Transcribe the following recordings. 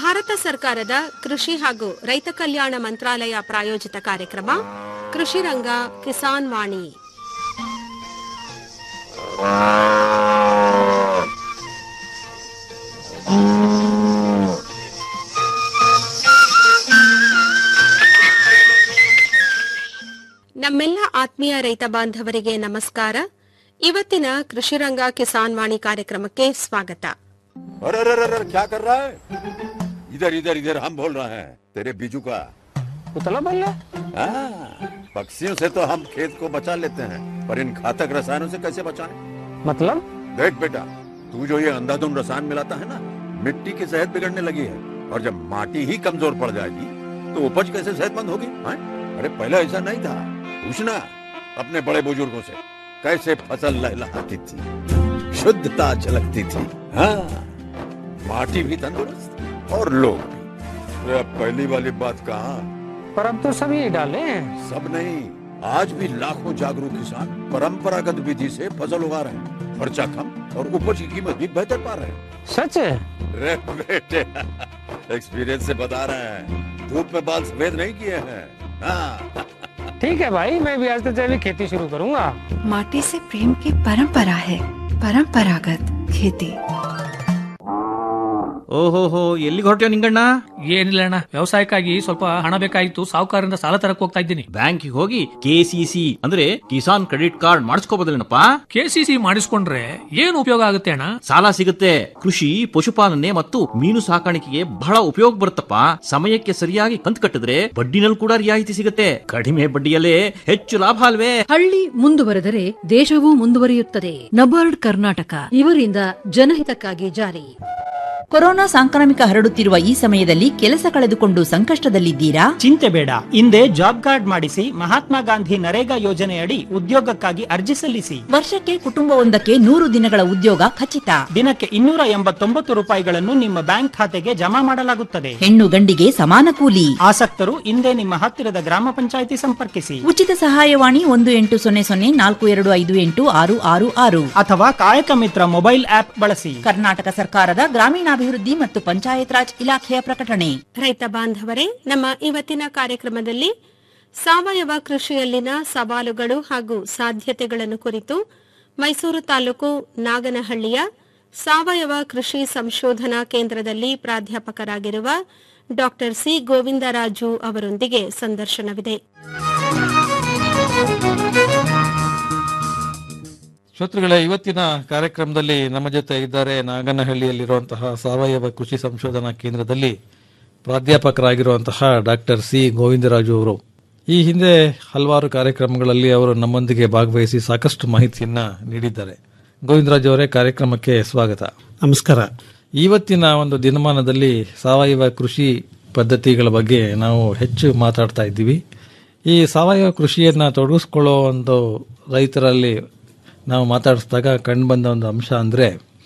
ಭಾರತ ಸರ್ಕಾರದ ಕೃಷಿ ಹಾಗೂ ರೈತ ಕಲ್ಯಾಣ ಮಂತ್ರಾಲಯ ಪ್ರಾಯೋಜಿತ ಕಾರ್ಯಕ್ರಮ ಕೃಷಿ ರಂಗ ಕಿಸಾನ್ ವಾಣಿ ನಮ್ಮೆಲ್ಲ ಆತ್ಮೀಯ ರೈತ ಬಾಂಧವರಿಗೆ ನಮಸ್ಕಾರ ಇವತ್ತಿನ ಕೃಷಿರಂಗ ಕಿಸಾನ್ ವಾಣಿ ಕಾರ್ಯಕ್ರಮಕ್ಕೆ ಸ್ವಾಗತ अरे अरे अरे अरे, क्या कर रहा है इधर इधर इधर हम बोल रहे हैं तेरे बीजू का उतला बोल रहा हाँ, पक्षियों से तो हम खेत को बचा लेते हैं पर इन घातक रसायनों से कैसे बचाएं? मतलब देख बेटा तू जो ये अंधाधुंध रसायन मिलाता है ना मिट्टी की सेहत बिगड़ने लगी है और जब माटी ही कमजोर पड़ जाएगी तो उपज कैसे सेहतमंद होगी हाँ? अरे पहले ऐसा नहीं था पूछना अपने बड़े बुजुर्गों से कैसे फसल लहलहाती थी शुद्धता झलकती थी हाँ माटी भी तंदुरुस्त और लोग भी अरे अब पहली वाली बात कहाँ पर अब तो सभी डाले हैं सब नहीं आज भी लाखों जागरूक किसान परंपरागत विधि से फसल उगा रहे हैं खर्चा कम और उपज की कीमत भी बेहतर पा रहे हैं सच है रे बेटे एक्सपीरियंस से बता रहे हैं धूप में बाल सफेद नहीं किए हैं हाँ ठीक है भाई मैं भी आज से जैविक खेती शुरू करूंगा माटी से प्रेम की परंपरा है परंपरागत खेती ಓಹೋಹೋ ಎಲ್ಲಿಗೆ ಹೊರಟ್ಯೋ ನಿಂಗಣ್ಣ ಏನಿಲ್ಲ ಅಣ್ಣ ವ್ಯವಸಾಯಕ್ಕಾಗಿ ಸ್ವಲ್ಪ ಹಣ ಬೇಕಾಗಿತ್ತು ಸಾಹುಕಾರರಿಂದ ಸಾಲ ತರಕ್ ಹೋಗ್ತಾ ಇದ್ದೀನಿ ಬ್ಯಾಂಕಿಗೆ ಹೋಗಿ ಕೆಸಿಸಿ ಅಂದ್ರೆ ಕಿಸಾನ್ ಕ್ರೆಡಿಟ್ ಕಾರ್ಡ್ ಮಾಡಿಸ್ಕೋಬೋದಲ್ಲೇನಪ್ಪ ಕೆಸಿಸಿ ಮಾಡಿಸ್ಕೊಂಡ್ರೆ ಏನು ಉಪಯೋಗ ಆಗುತ್ತೆ ಅಣ್ಣ ಸಾಲ ಸಿಗುತ್ತೆ ಕೃಷಿ ಪಶುಪಾಲನೆ ಮತ್ತು ಮೀನು ಸಾಕಾಣಿಕೆಗೆ ಬಹಳ ಉಪಯೋಗ ಬರುತ್ತಪ್ಪ ಸಮಯಕ್ಕೆ ಸರಿಯಾಗಿ ಕಂತು ಕಟ್ಟಿದ್ರೆ ಬಡ್ಡಿನಲ್ಲಿ ಕೂಡ ರಿಯಾಯಿತಿ ಸಿಗುತ್ತೆ ಕಡಿಮೆ ಬಡ್ಡಿಯಲ್ಲೇ ಹೆಚ್ಚು ಲಾಭ ಅಲ್ವೇ ಹಳ್ಳಿ ಮುಂದುವರೆದರೆ ದೇಶವೂ ಮುಂದುವರಿಯುತ್ತದೆ ನಬಾರ್ಡ್ ಕರ್ನಾಟಕ ಇವರಿಂದ ಜನಹಿತಕ್ಕಾಗಿ ಜಾರಿ ಕೊರೋನಾ ಸಾಂಕ್ರಾಮಿಕ ಹರಡುತ್ತಿರುವ ಈ ಸಮಯದಲ್ಲಿ ಕೆಲಸ ಕಳೆದುಕೊಂಡು ಸಂಕಷ್ಟದಲ್ಲಿದ್ದೀರಾ ಚಿಂತೆ ಬೇಡ ಹಿಂದೆ ಜಾಬ್ ಕಾರ್ಡ್ ಮಾಡಿಸಿ ಮಹಾತ್ಮ ಗಾಂಧಿ ನರೇಗಾ ಯೋಜನೆಯಡಿ ಉದ್ಯೋಗಕ್ಕಾಗಿ ಅರ್ಜಿ ಸಲ್ಲಿಸಿ ವರ್ಷಕ್ಕೆ ಕುಟುಂಬವೊಂದಕ್ಕೆ ನೂರು ದಿನಗಳ ಉದ್ಯೋಗ ಖಚಿತ ದಿನಕ್ಕೆ ಇನ್ನೂರ ಎಂಬತ್ತೊಂಬತ್ತು ರೂಪಾಯಿಗಳನ್ನು ನಿಮ್ಮ ಬ್ಯಾಂಕ್ ಖಾತೆಗೆ ಜಮಾ ಮಾಡಲಾಗುತ್ತದೆ ಹೆಣ್ಣು ಗಂಡಿಗೆ ಸಮಾನ ಕೂಲಿ ಆಸಕ್ತರು ಹಿಂದೆ ನಿಮ್ಮ ಹತ್ತಿರದ ಗ್ರಾಮ ಪಂಚಾಯಿತಿ ಸಂಪರ್ಕಿಸಿ ಉಚಿತ ಸಹಾಯವಾಣಿ ಒಂದು ಎಂಟು ಸೊನ್ನೆ ಸೊನ್ನೆ ನಾಲ್ಕು ಎರಡು ಐದು ಎಂಟು ಆರು ಆರು ಆರು ಅಥವಾ ಕಾಯಕ ಮಿತ್ರ ಮೊಬೈಲ್ ಆಪ್ ಬಳಸಿ ಕರ್ನಾಟಕ ಸರ್ಕಾರದ ಗ್ರಾಮೀಣಾಭಿವೃದ್ಧಿ ಮತ್ತು ಪಂಚಾಯತ್ ರಾಜ್ ಇಲಾಖೆಯ ಪ್ರಕಟಣೆ ರೈತ ಬಾಂಧವರೇ ನಮ್ಮ ಇವತ್ತಿನ ಕಾರ್ಯಕ್ರಮದಲ್ಲಿ ಸಾವಯವ ಕೃಷಿಯಲ್ಲಿನ ಸವಾಲುಗಳು ಹಾಗೂ ಸಾಧ್ಯತೆಗಳನ್ನು ಕುರಿತು ಮೈಸೂರು ತಾಲೂಕು ನಾಗನಹಳ್ಳಿಯ ಸಾವಯವ ಕೃಷಿ ಸಂಶೋಧನಾ ಕೇಂದ್ರದಲ್ಲಿ ಪ್ರಾಧ್ಯಾಪಕರಾಗಿರುವ ಡಾ ಸಿ ಗೋವಿಂದರಾಜು ಅವರೊಂದಿಗೆ ಸಂದರ್ಶನವಿದೆ ಶ್ರೋತೃಗಳೇ ಇವತ್ತಿನ ಕಾರ್ಯಕ್ರಮದಲ್ಲಿ ನಮ್ಮ ಜೊತೆ ಇದ್ದಾರೆ ನಾಗನಹಳ್ಳಿಯಲ್ಲಿರುವಂತಹ ಸಾವಯವ ಕೃಷಿ ಸಂಶೋಧನಾ ಕೇಂದ್ರದಲ್ಲಿ ಪ್ರಾಧ್ಯಾಪಕರಾಗಿರುವಂತಹ ಡಾಕ್ಟರ್ ಸಿ ಗೋವಿಂದರಾಜು ಅವರು ಈ ಹಿಂದೆ ಹಲವಾರು ಕಾರ್ಯಕ್ರಮಗಳಲ್ಲಿ ಅವರು ನಮ್ಮೊಂದಿಗೆ ಭಾಗವಹಿಸಿ ಸಾಕಷ್ಟು ಮಾಹಿತಿಯನ್ನ ನೀಡಿದ್ದಾರೆ ಗೋವಿಂದರಾಜು ಅವರೇ ಕಾರ್ಯಕ್ರಮಕ್ಕೆ ಸ್ವಾಗತ ನಮಸ್ಕಾರ ಇವತ್ತಿನ ಒಂದು ದಿನಮಾನದಲ್ಲಿ ಸಾವಯವ ಕೃಷಿ ಪದ್ಧತಿಗಳ ಬಗ್ಗೆ ನಾವು ಹೆಚ್ಚು ಮಾತಾಡ್ತಾ ಇದ್ದೀವಿ ಈ ಸಾವಯವ ಕೃಷಿಯನ್ನ ತೊಡಗಿಸ್ಕೊಳ್ಳೋ ಒಂದು ರೈತರಲ್ಲಿ ನಾವು ಮಾತಾಡಿಸಿದಾಗ ಕಂಡುಬಂದ ಒಂದು ಅಂಶ ಅಂದರೆ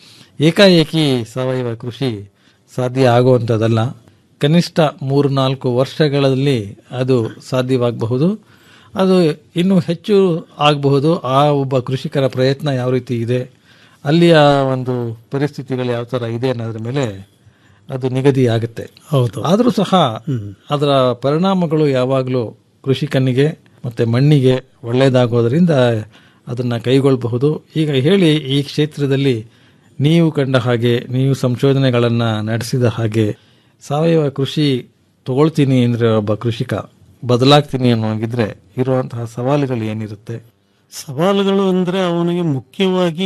ಏಕಾಏಕಿ ಸಾವಯವ ಕೃಷಿ ಸಾಧ್ಯ ಆಗುವಂಥದ್ದಲ್ಲ ಕನಿಷ್ಠ ಮೂರು ನಾಲ್ಕು ವರ್ಷಗಳಲ್ಲಿ ಅದು ಸಾಧ್ಯವಾಗಬಹುದು ಅದು ಇನ್ನೂ ಹೆಚ್ಚು ಆಗಬಹುದು ಆ ಒಬ್ಬ ಕೃಷಿಕರ ಪ್ರಯತ್ನ ಯಾವ ರೀತಿ ಇದೆ ಅಲ್ಲಿಯ ಒಂದು ಪರಿಸ್ಥಿತಿಗಳು ಯಾವ ಥರ ಇದೆ ಅನ್ನೋದ್ರ ಮೇಲೆ ಅದು ನಿಗದಿ ಆಗುತ್ತೆ ಹೌದು ಆದರೂ ಸಹ ಅದರ ಪರಿಣಾಮಗಳು ಯಾವಾಗಲೂ ಕೃಷಿಕನಿಗೆ ಮತ್ತು ಮಣ್ಣಿಗೆ ಒಳ್ಳೆಯದಾಗೋದ್ರಿಂದ ಅದನ್ನು ಕೈಗೊಳ್ಳಬಹುದು ಈಗ ಹೇಳಿ ಈ ಕ್ಷೇತ್ರದಲ್ಲಿ ನೀವು ಕಂಡ ಹಾಗೆ ನೀವು ಸಂಶೋಧನೆಗಳನ್ನು ನಡೆಸಿದ ಹಾಗೆ ಸಾವಯವ ಕೃಷಿ ತಗೊಳ್ತೀನಿ ಅಂದರೆ ಒಬ್ಬ ಕೃಷಿಕ ಬದಲಾಗ್ತೀನಿ ಅನ್ನೋಂಗಿದ್ರೆ ಇರುವಂತಹ ಸವಾಲುಗಳು ಏನಿರುತ್ತೆ ಸವಾಲುಗಳು ಅಂದರೆ ಅವನಿಗೆ ಮುಖ್ಯವಾಗಿ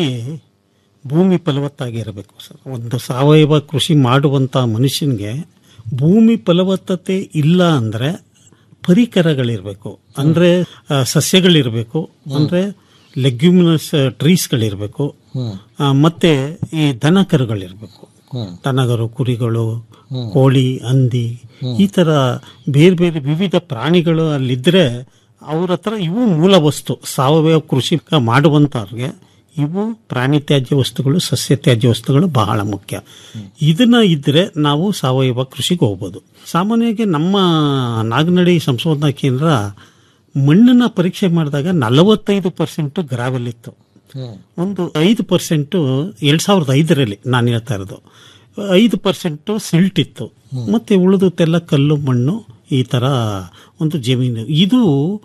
ಭೂಮಿ ಫಲವತ್ತಾಗಿರಬೇಕು ಸರ್ ಒಂದು ಸಾವಯವ ಕೃಷಿ ಮಾಡುವಂಥ ಮನುಷ್ಯನಿಗೆ ಭೂಮಿ ಫಲವತ್ತತೆ ಇಲ್ಲ ಅಂದರೆ ಪರಿಕರಗಳಿರಬೇಕು ಅಂದರೆ ಸಸ್ಯಗಳಿರಬೇಕು ಅಂದರೆ ಲೆಗ್ಯುಮಿನಸ್ ಟ್ರೀಸ್ಗಳಿರಬೇಕು ಮತ್ತೆ ಈ ದನ ಕರುಗಳಿರಬೇಕು ದನಗರು ಕುರಿಗಳು ಕೋಳಿ ಹಂದಿ ಈ ಥರ ಬೇರೆ ಬೇರೆ ವಿವಿಧ ಪ್ರಾಣಿಗಳು ಅಲ್ಲಿದ್ದರೆ ಅವ್ರ ಹತ್ರ ಇವು ಮೂಲ ವಸ್ತು ಸಾವಯವ ಕೃಷಿ ಮಾಡುವಂಥವ್ರಿಗೆ ಇವು ಪ್ರಾಣಿ ತ್ಯಾಜ್ಯ ವಸ್ತುಗಳು ಸಸ್ಯ ತ್ಯಾಜ್ಯ ವಸ್ತುಗಳು ಬಹಳ ಮುಖ್ಯ ಇದನ್ನ ಇದ್ರೆ ನಾವು ಸಾವಯವ ಕೃಷಿಗೆ ಹೋಗ್ಬೋದು ಸಾಮಾನ್ಯವಾಗಿ ನಮ್ಮ ನಾಗನಡಿ ಸಂಶೋಧನಾ ಕೇಂದ್ರ ಮಣ್ಣನ್ನ ಪರೀಕ್ಷೆ ಮಾಡಿದಾಗ ನಲವತ್ತೈದು ಪರ್ಸೆಂಟ್ ಗ್ರಾವೆಲ್ ಇತ್ತು ಒಂದು ಐದು ಪರ್ಸೆಂಟು ಎರಡು ಸಾವಿರದ ಐದರಲ್ಲಿ ನಾನು ಹೇಳ್ತಾ ಇರೋದು ಐದು ಪರ್ಸೆಂಟ್ ಸಿಲ್ಟ್ ಇತ್ತು ಮತ್ತೆ ಉಳಿದುತ್ತೆಲ್ಲ ಕಲ್ಲು ಮಣ್ಣು ಈ ತರ ಒಂದು ಜಮೀನು ಇದು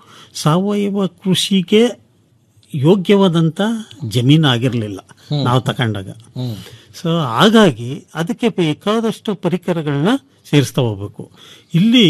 ಸಾವಯವ ಕೃಷಿಗೆ ಯೋಗ್ಯವಾದಂತ ಜಮೀನು ಆಗಿರಲಿಲ್ಲ ನಾವು ತಕೊಂಡಾಗ ಸೊ ಹಾಗಾಗಿ ಅದಕ್ಕೆ ಬೇಕಾದಷ್ಟು ಪರಿಕರಗಳನ್ನ ಸೇರಿಸ್ತಾ ಹೋಗ್ಬೇಕು ಇಲ್ಲಿ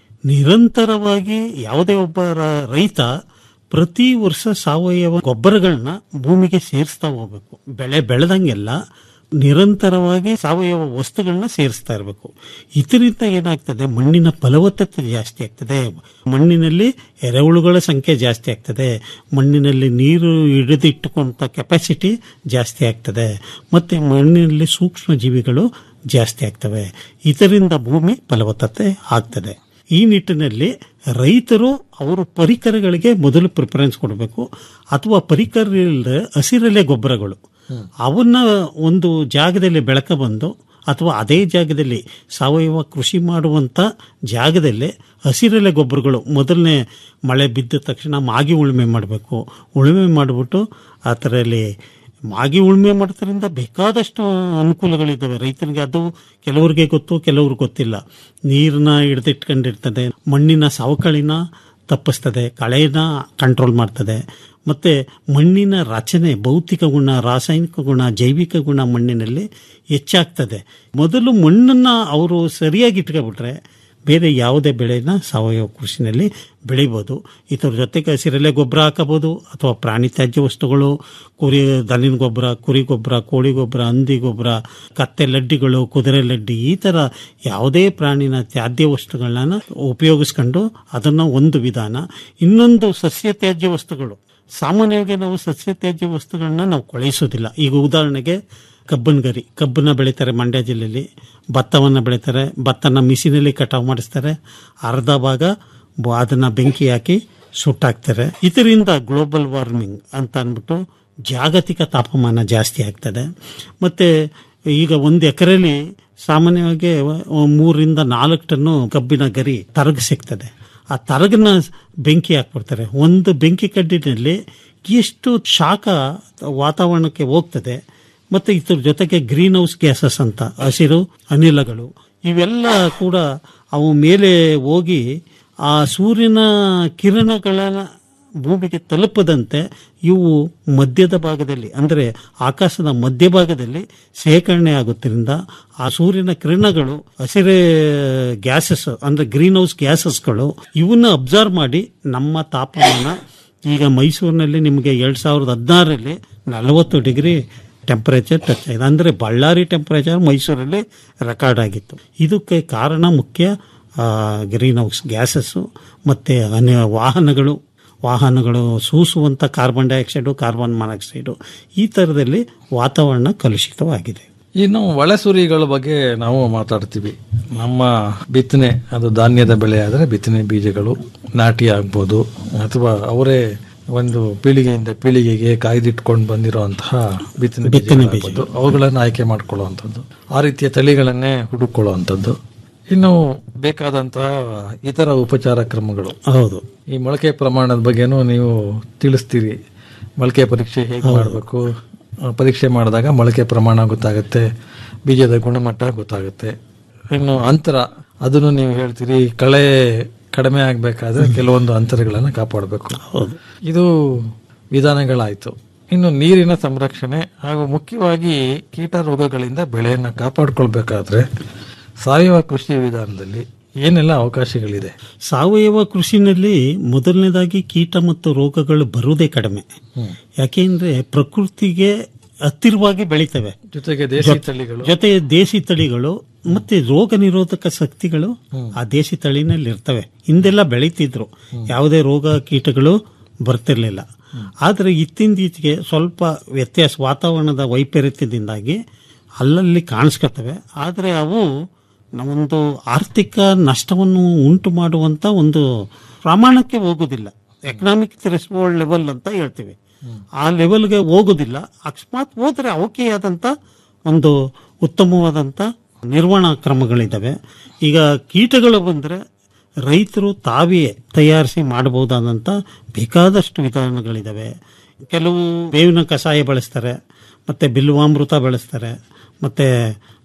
ನಿರಂತರವಾಗಿ ಯಾವುದೇ ಒಬ್ಬ ರ- ರೈತ ಪ್ರತಿ ವರ್ಷ ಸಾವಯವ ಗೊಬ್ಬರಗಳನ್ನ ಭೂಮಿಗೆ ಸೇರಿಸ್ತಾ ಹೋಗ್ಬೇಕು ಬೆಳೆ ಬೆಳೆದಂಗೆಲ್ಲ ನಿರಂತರವಾಗಿ ಸಾವಯವ ವಸ್ತುಗಳನ್ನ ಸೇರಿಸ್ತಾ ಇರಬೇಕು ಇದರಿಂದ ಏನಾಗ್ತದೆ ಮಣ್ಣಿನ ಫಲವತ್ತತೆ ಜಾಸ್ತಿ ಆಗ್ತದೆ ಮಣ್ಣಿನಲ್ಲಿ ಎರೆಹುಳುಗಳ ಸಂಖ್ಯೆ ಜಾಸ್ತಿ ಆಗ್ತದೆ ಮಣ್ಣಿನಲ್ಲಿ ನೀರು ಹಿಡಿದಿಟ್ಟುಕೊಂತ ಕೆಪಾಸಿಟಿ ಜಾಸ್ತಿ ಆಗ್ತದೆ ಮತ್ತೆ ಮಣ್ಣಿನಲ್ಲಿ ಸೂಕ್ಷ್ಮ ಜೀವಿಗಳು ಜಾಸ್ತಿ ಆಗ್ತವೆ ಇದರಿಂದ ಭೂಮಿ ಫಲವತ್ತತೆ ಆಗ್ತದೆ ಈ ನಿಟ್ಟಿನಲ್ಲಿ ರೈತರು ಅವರು ಪರಿಕರಗಳಿಗೆ ಮೊದಲು ಪ್ರಿಫರೆನ್ಸ್ ಕೊಡಬೇಕು ಅಥವಾ ಪರಿಕರ ಇಲ್ಲದೆ ಹಸಿರೆಲೆ ಗೊಬ್ಬರಗಳು ಅವನ್ನ ಒಂದು ಜಾಗದಲ್ಲಿ ಬೆಳಕ ಬಂದು ಅಥವಾ ಅದೇ ಜಾಗದಲ್ಲಿ ಸಾವಯವ ಕೃಷಿ ಮಾಡುವಂತ ಜಾಗದಲ್ಲಿ ಹಸಿರೆಲೆ ಗೊಬ್ಬರಗಳು ಮೊದಲನೇ ಮಳೆ ಬಿದ್ದ ತಕ್ಷಣ ಮಾಗಿ ಉಳುಮೆ ಮಾಡಬೇಕು ಉಳುಮೆ ಮಾಡಿಬಿಟ್ಟು ಆ ಥರಲ್ಲಿ ಮಾಗಿ ಉಳುಮೆ ಮಾಡೋದ್ರಿಂದ ಬೇಕಾದಷ್ಟು ಅನುಕೂಲಗಳಿದ್ದಾವೆ ರೈತನಿಗೆ ಅದು ಕೆಲವರಿಗೆ ಗೊತ್ತು ಕೆಲವ್ರಿಗೆ ಗೊತ್ತಿಲ್ಲ ನೀರನ್ನ ಹಿಡಿದಿಟ್ಕೊಂಡಿರ್ತದೆ ಮಣ್ಣಿನ ಸವಕಳಿನ ತಪ್ಪಿಸ್ತದೆ ಕಳೆನ ಕಂಟ್ರೋಲ್ ಮಾಡ್ತದೆ ಮತ್ತೆ ಮಣ್ಣಿನ ರಚನೆ ಭೌತಿಕ ಗುಣ ರಾಸಾಯನಿಕ ಗುಣ ಜೈವಿಕ ಗುಣ ಮಣ್ಣಿನಲ್ಲಿ ಹೆಚ್ಚಾಗ್ತದೆ ಮೊದಲು ಮಣ್ಣನ್ನ ಅವರು ಸರಿಯಾಗಿ ಇಟ್ಕೊಬಿಟ್ರೆ ಬೇರೆ ಯಾವುದೇ ಬೆಳೆನ ಸಾವಯವ ಕೃಷಿನಲ್ಲಿ ಬೆಳಿಬೋದು ಇದರ ಜೊತೆಗೆ ಹಸಿರೆಲೆ ಗೊಬ್ಬರ ಹಾಕಬಹುದು ಅಥವಾ ಪ್ರಾಣಿ ತ್ಯಾಜ್ಯ ವಸ್ತುಗಳು ಕುರಿ ದನಿನ ಗೊಬ್ಬರ ಕುರಿ ಗೊಬ್ಬರ ಕೋಳಿ ಗೊಬ್ಬರ ಹಂದಿ ಗೊಬ್ಬರ ಕತ್ತೆ ಲಡ್ಡಿಗಳು ಕುದುರೆ ಲಡ್ಡಿ ಈ ಥರ ಯಾವುದೇ ಪ್ರಾಣಿನ ತ್ಯಾಜ್ಯ ವಸ್ತುಗಳನ್ನ ಉಪಯೋಗಿಸ್ಕೊಂಡು ಅದನ್ನು ಒಂದು ವಿಧಾನ ಇನ್ನೊಂದು ಸಸ್ಯ ತ್ಯಾಜ್ಯ ವಸ್ತುಗಳು ಸಾಮಾನ್ಯವಾಗಿ ನಾವು ಸಸ್ಯ ತ್ಯಾಜ್ಯ ವಸ್ತುಗಳನ್ನ ನಾವು ಕೊಳೆಸೋದಿಲ್ಲ ಈಗ ಉದಾಹರಣೆಗೆ ಕಬ್ಬನ್ ಗರಿ ಕಬ್ಬನ್ನ ಬೆಳೀತಾರೆ ಮಂಡ್ಯ ಜಿಲ್ಲೆಯಲ್ಲಿ ಭತ್ತವನ್ನು ಬೆಳೀತಾರೆ ಭತ್ತನ ಮಿಷಿನಲ್ಲಿ ಕಟಾವು ಮಾಡಿಸ್ತಾರೆ ಅರ್ಧ ಭಾಗ ಬ- ಅದನ್ನ ಬೆಂಕಿ ಹಾಕಿ ಸುಟ್ಟಾಕ್ತಾರೆ ಇದರಿಂದ ಗ್ಲೋಬಲ್ ವಾರ್ಮಿಂಗ್ ಅಂತ ಅಂದ್ಬಿಟ್ಟು ಜಾಗತಿಕ ತಾಪಮಾನ ಜಾಸ್ತಿ ಆಗ್ತದೆ ಮತ್ತೆ ಈಗ ಒಂದು ಎಕರೆಲಿ ಸಾಮಾನ್ಯವಾಗಿ ಮೂರಿಂದ ನಾಲ್ಕು ಟನ್ನು ಕಬ್ಬಿನ ಗರಿ ತರಗು ಸಿಗ್ತದೆ ಆ ತರಗನ್ನ ಬೆಂಕಿ ಹಾಕ್ಬಿಡ್ತಾರೆ ಒಂದು ಬೆಂಕಿ ಕಡ್ಡಿನಲ್ಲಿ ಎಷ್ಟು ಶಾಖ ವಾತಾವರಣಕ್ಕೆ ಹೋಗ್ತದೆ ಮತ್ತೆ ಇದ್ರ ಜೊತೆಗೆ ಗ್ರೀನ್ ಹೌಸ್ ಗ್ಯಾಸಸ್ ಅಂತ ಹಸಿರು ಅನಿಲಗಳು ಇವೆಲ್ಲ ಕೂಡ ಅವು ಮೇಲೆ ಹೋಗಿ ಆ ಸೂರ್ಯನ ಕಿರಣಗಳನ್ನ ಭೂಮಿಗೆ ತಲುಪದಂತೆ ಇವು ಮಧ್ಯದ ಭಾಗದಲ್ಲಿ ಅಂದರೆ ಆಕಾಶದ ಮಧ್ಯಭಾಗದಲ್ಲಿ ಶೇಖರಣೆ ಆಗುತ್ತರಿಂದ ಆ ಸೂರ್ಯನ ಕಿರಣಗಳು ಹಸಿರೆ ಗ್ಯಾಸಸ್ ಅಂದ್ರೆ ಗ್ರೀನ್ ಹೌಸ್ ಗ್ಯಾಸಸ್ಗಳು ಇವನ್ನ ಅಬ್ಸರ್ವ್ ಮಾಡಿ ನಮ್ಮ ತಾಪಮಾನ ಈಗ ಮೈಸೂರಿನಲ್ಲಿ ನಿಮಗೆ ಎರಡ್ ಸಾವಿರದ ಹದಿನಾರರಲ್ಲಿ ನಲವತ್ತು ಡಿಗ್ರಿ ಟೆಂಪರೇಚರ್ ಟಚ್ ಆಗಿದೆ ಅಂದರೆ ಬಳ್ಳಾರಿ ಟೆಂಪರೇಚರ್ ಮೈಸೂರಲ್ಲಿ ರೆಕಾರ್ಡ್ ಆಗಿತ್ತು ಇದಕ್ಕೆ ಕಾರಣ ಮುಖ್ಯ ಗ್ರೀನ್ ಹೌಸ್ ಗ್ಯಾಸಸ್ಸು ಮತ್ತು ಅನ್ಯ ವಾಹನಗಳು ವಾಹನಗಳು ಸೂಸುವಂಥ ಕಾರ್ಬನ್ ಡೈಆಕ್ಸೈಡು ಕಾರ್ಬನ್ ಮಾನಾಕ್ಸೈಡು ಈ ಥರದಲ್ಲಿ ವಾತಾವರಣ ಕಲುಷಿತವಾಗಿದೆ ಇನ್ನು ಒಳಸುರಿಗಳ ಬಗ್ಗೆ ನಾವು ಮಾತಾಡ್ತೀವಿ ನಮ್ಮ ಬಿತ್ತನೆ ಅದು ಧಾನ್ಯದ ಬೆಳೆ ಆದರೆ ಬಿತ್ತನೆ ಬೀಜಗಳು ನಾಟಿ ಆಗ್ಬೋದು ಅಥವಾ ಅವರೇ ಒಂದು ಪೀಳಿಗೆಯಿಂದ ಪೀಳಿಗೆಗೆ ಕಾಯ್ದಿಟ್ಕೊಂಡು ಬಂದಿರುವಂತಹ ಬಿತ್ತನೆ ಬಿತ್ತನೆ ಬೀಜಗಳಾಗ್ಬೋದು, ಅವುಗಳನ್ನು ಆಯ್ಕೆ ಮಾಡ್ಕೊಳ್ಳುವಂಥದ್ದು ಆ ರೀತಿಯ ತಳಿಗಳನ್ನೇ ಹುಡುಕೊಳ್ಳುವಂಥದ್ದು ಇನ್ನು ಬೇಕಾದಂತಹ ಇತರ ಉಪಚಾರ ಕ್ರಮಗಳು ಹೌದು ಈ ಮೊಳಕೆ ಪ್ರಮಾಣದ ಬಗ್ಗೆನೂ ನೀವು ತಿಳಿಸ್ತೀರಿ ಮೊಳಕೆ ಪರೀಕ್ಷೆ ಹೇಗೆ ಮಾಡಬೇಕು ಪರೀಕ್ಷೆ ಮಾಡಿದಾಗ ಮೊಳಕೆ ಪ್ರಮಾಣ ಗೊತ್ತಾಗುತ್ತೆ ಬೀಜದ ಗುಣಮಟ್ಟ ಗೊತ್ತಾಗುತ್ತೆ ಇನ್ನು ಅಂತರ ಅದನ್ನು ನೀವು ಹೇಳ್ತೀರಿ ಕಳೆ ಕಡಿಮೆ ಆಗಬೇಕಾದ್ರೆ ಕೆಲವೊಂದು ಅಂತರಗಳನ್ನು ಕಾಪಾಡಬೇಕು ಇದು ವಿಧಾನಗಳಾಯಿತು ಇನ್ನು ನೀರಿನ ಸಂರಕ್ಷಣೆ ಹಾಗೂ ಮುಖ್ಯವಾಗಿ ಕೀಟ ರೋಗಗಳಿಂದ ಬೆಳೆಯನ್ನು ಕಾಪಾಡ್ಕೊಳ್ಬೇಕಾದ್ರೆ ಸಾವಯವ ಕೃಷಿ ವಿಧಾನದಲ್ಲಿ ಏನೆಲ್ಲ ಅವಕಾಶಗಳಿದೆ ಸಾವಯವ ಕೃಷಿನಲ್ಲಿ ಮೊದಲನೇದಾಗಿ ಕೀಟ ಮತ್ತು ರೋಗಗಳು ಬರುವುದೇ ಕಡಿಮೆ ಯಾಕೆಂದ್ರೆ ಪ್ರಕೃತಿಗೆ ಹತ್ತಿರವಾಗಿ ಬೆಳಿತವೆ ಜೊತೆಗೆ ದೇಶಿ ತಳಿಗಳು ಜೊತೆ ದೇಸಿ ತಳಿಗಳು ಮತ್ತೆ ರೋಗ ನಿರೋಧಕ ಶಕ್ತಿಗಳು ಆ ದೇಸಿ ತಳಿನಲ್ಲಿ ಇರ್ತವೆ ಹಿಂದೆಲ್ಲ ಬೆಳೀತಿದ್ರು ಯಾವುದೇ ರೋಗ ಕೀಟಗಳು ಬರ್ತಿರ್ಲಿಲ್ಲ ಆದರೆ ಇತ್ತಿಂದೀಚೆಗೆ ಸ್ವಲ್ಪ ವ್ಯತ್ಯಾಸ ವಾತಾವರಣದ ವೈಪರೀತ್ಯದಿಂದಾಗಿ ಅಲ್ಲಲ್ಲಿ ಕಾಣಿಸ್ಕೊತವೆ ಆದರೆ ಅವು ಒಂದು ಆರ್ಥಿಕ ನಷ್ಟವನ್ನು ಉಂಟು ಮಾಡುವಂತ ಒಂದು ಪ್ರಮಾಣಕ್ಕೆ ಹೋಗುದಿಲ್ಲ ಎಕನಾಮಿಕ್ ಥ್ರೆಸ್ಬೋಲ್ಡ್ ಲೆವೆಲ್ ಅಂತ ಹೇಳ್ತೀವಿ ಆ ಲೆವೆಲ್ಗೆ ಹೋಗುದಿಲ್ಲ ಅಕಸ್ಮಾತ್ ಹೋದ್ರೆ ಅವಕ್ಕೆ ಆದಂತ ಒಂದು ಉತ್ತಮವಾದಂತ ನಿರ್ವಹಣಾ ಕ್ರಮಗಳಿದ್ದಾವೆ ಈಗ ಕೀಟಗಳು ಬಂದ್ರೆ ರೈತರು ತಾವೇ ತಯಾರಿಸಿ ಮಾಡಬಹುದಾದಂತ ಬೇಕಾದಷ್ಟು ವಿಧಾನಗಳಿದ್ದಾವೆ ಕೆಲವು ಬೇವಿನ ಕಷಾಯ ಬಳಸ್ತಾರೆ ಮತ್ತೆ ಬಿಲ್ವಾಮೃತ ಬಳಸ್ತಾರೆ ಮತ್ತೆ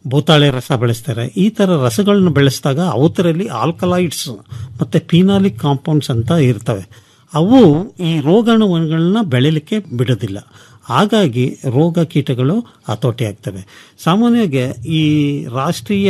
ಭೂತಾಳೆ ರಸ ಬೆಳೆಸ್ತಾರೆ ಈ ಥರ ರಸಗಳನ್ನ ಬೆಳೆಸಿದಾಗ ಅವತರಲ್ಲಿ ಆಲ್ಕಲಾಯ್ಡ್ಸ್ ಮತ್ತು ಫಿನಾಲಿಕ್ ಕಾಂಪೌಂಡ್ಸ್ ಅಂತ ಇರ್ತವೆ ಅವು ಈ ರೋಗಾಣುಗಳನ್ನ ಬೆಳೆಯಲಿಕ್ಕೆ ಬಿಡೋದಿಲ್ಲ ಹಾಗಾಗಿ ರೋಗ ಕೀಟಗಳು ಹತೋಟಿ ಆಗ್ತವೆ ಸಾಮಾನ್ಯವಾಗಿ ಈ ರಾಷ್ಟ್ರೀಯ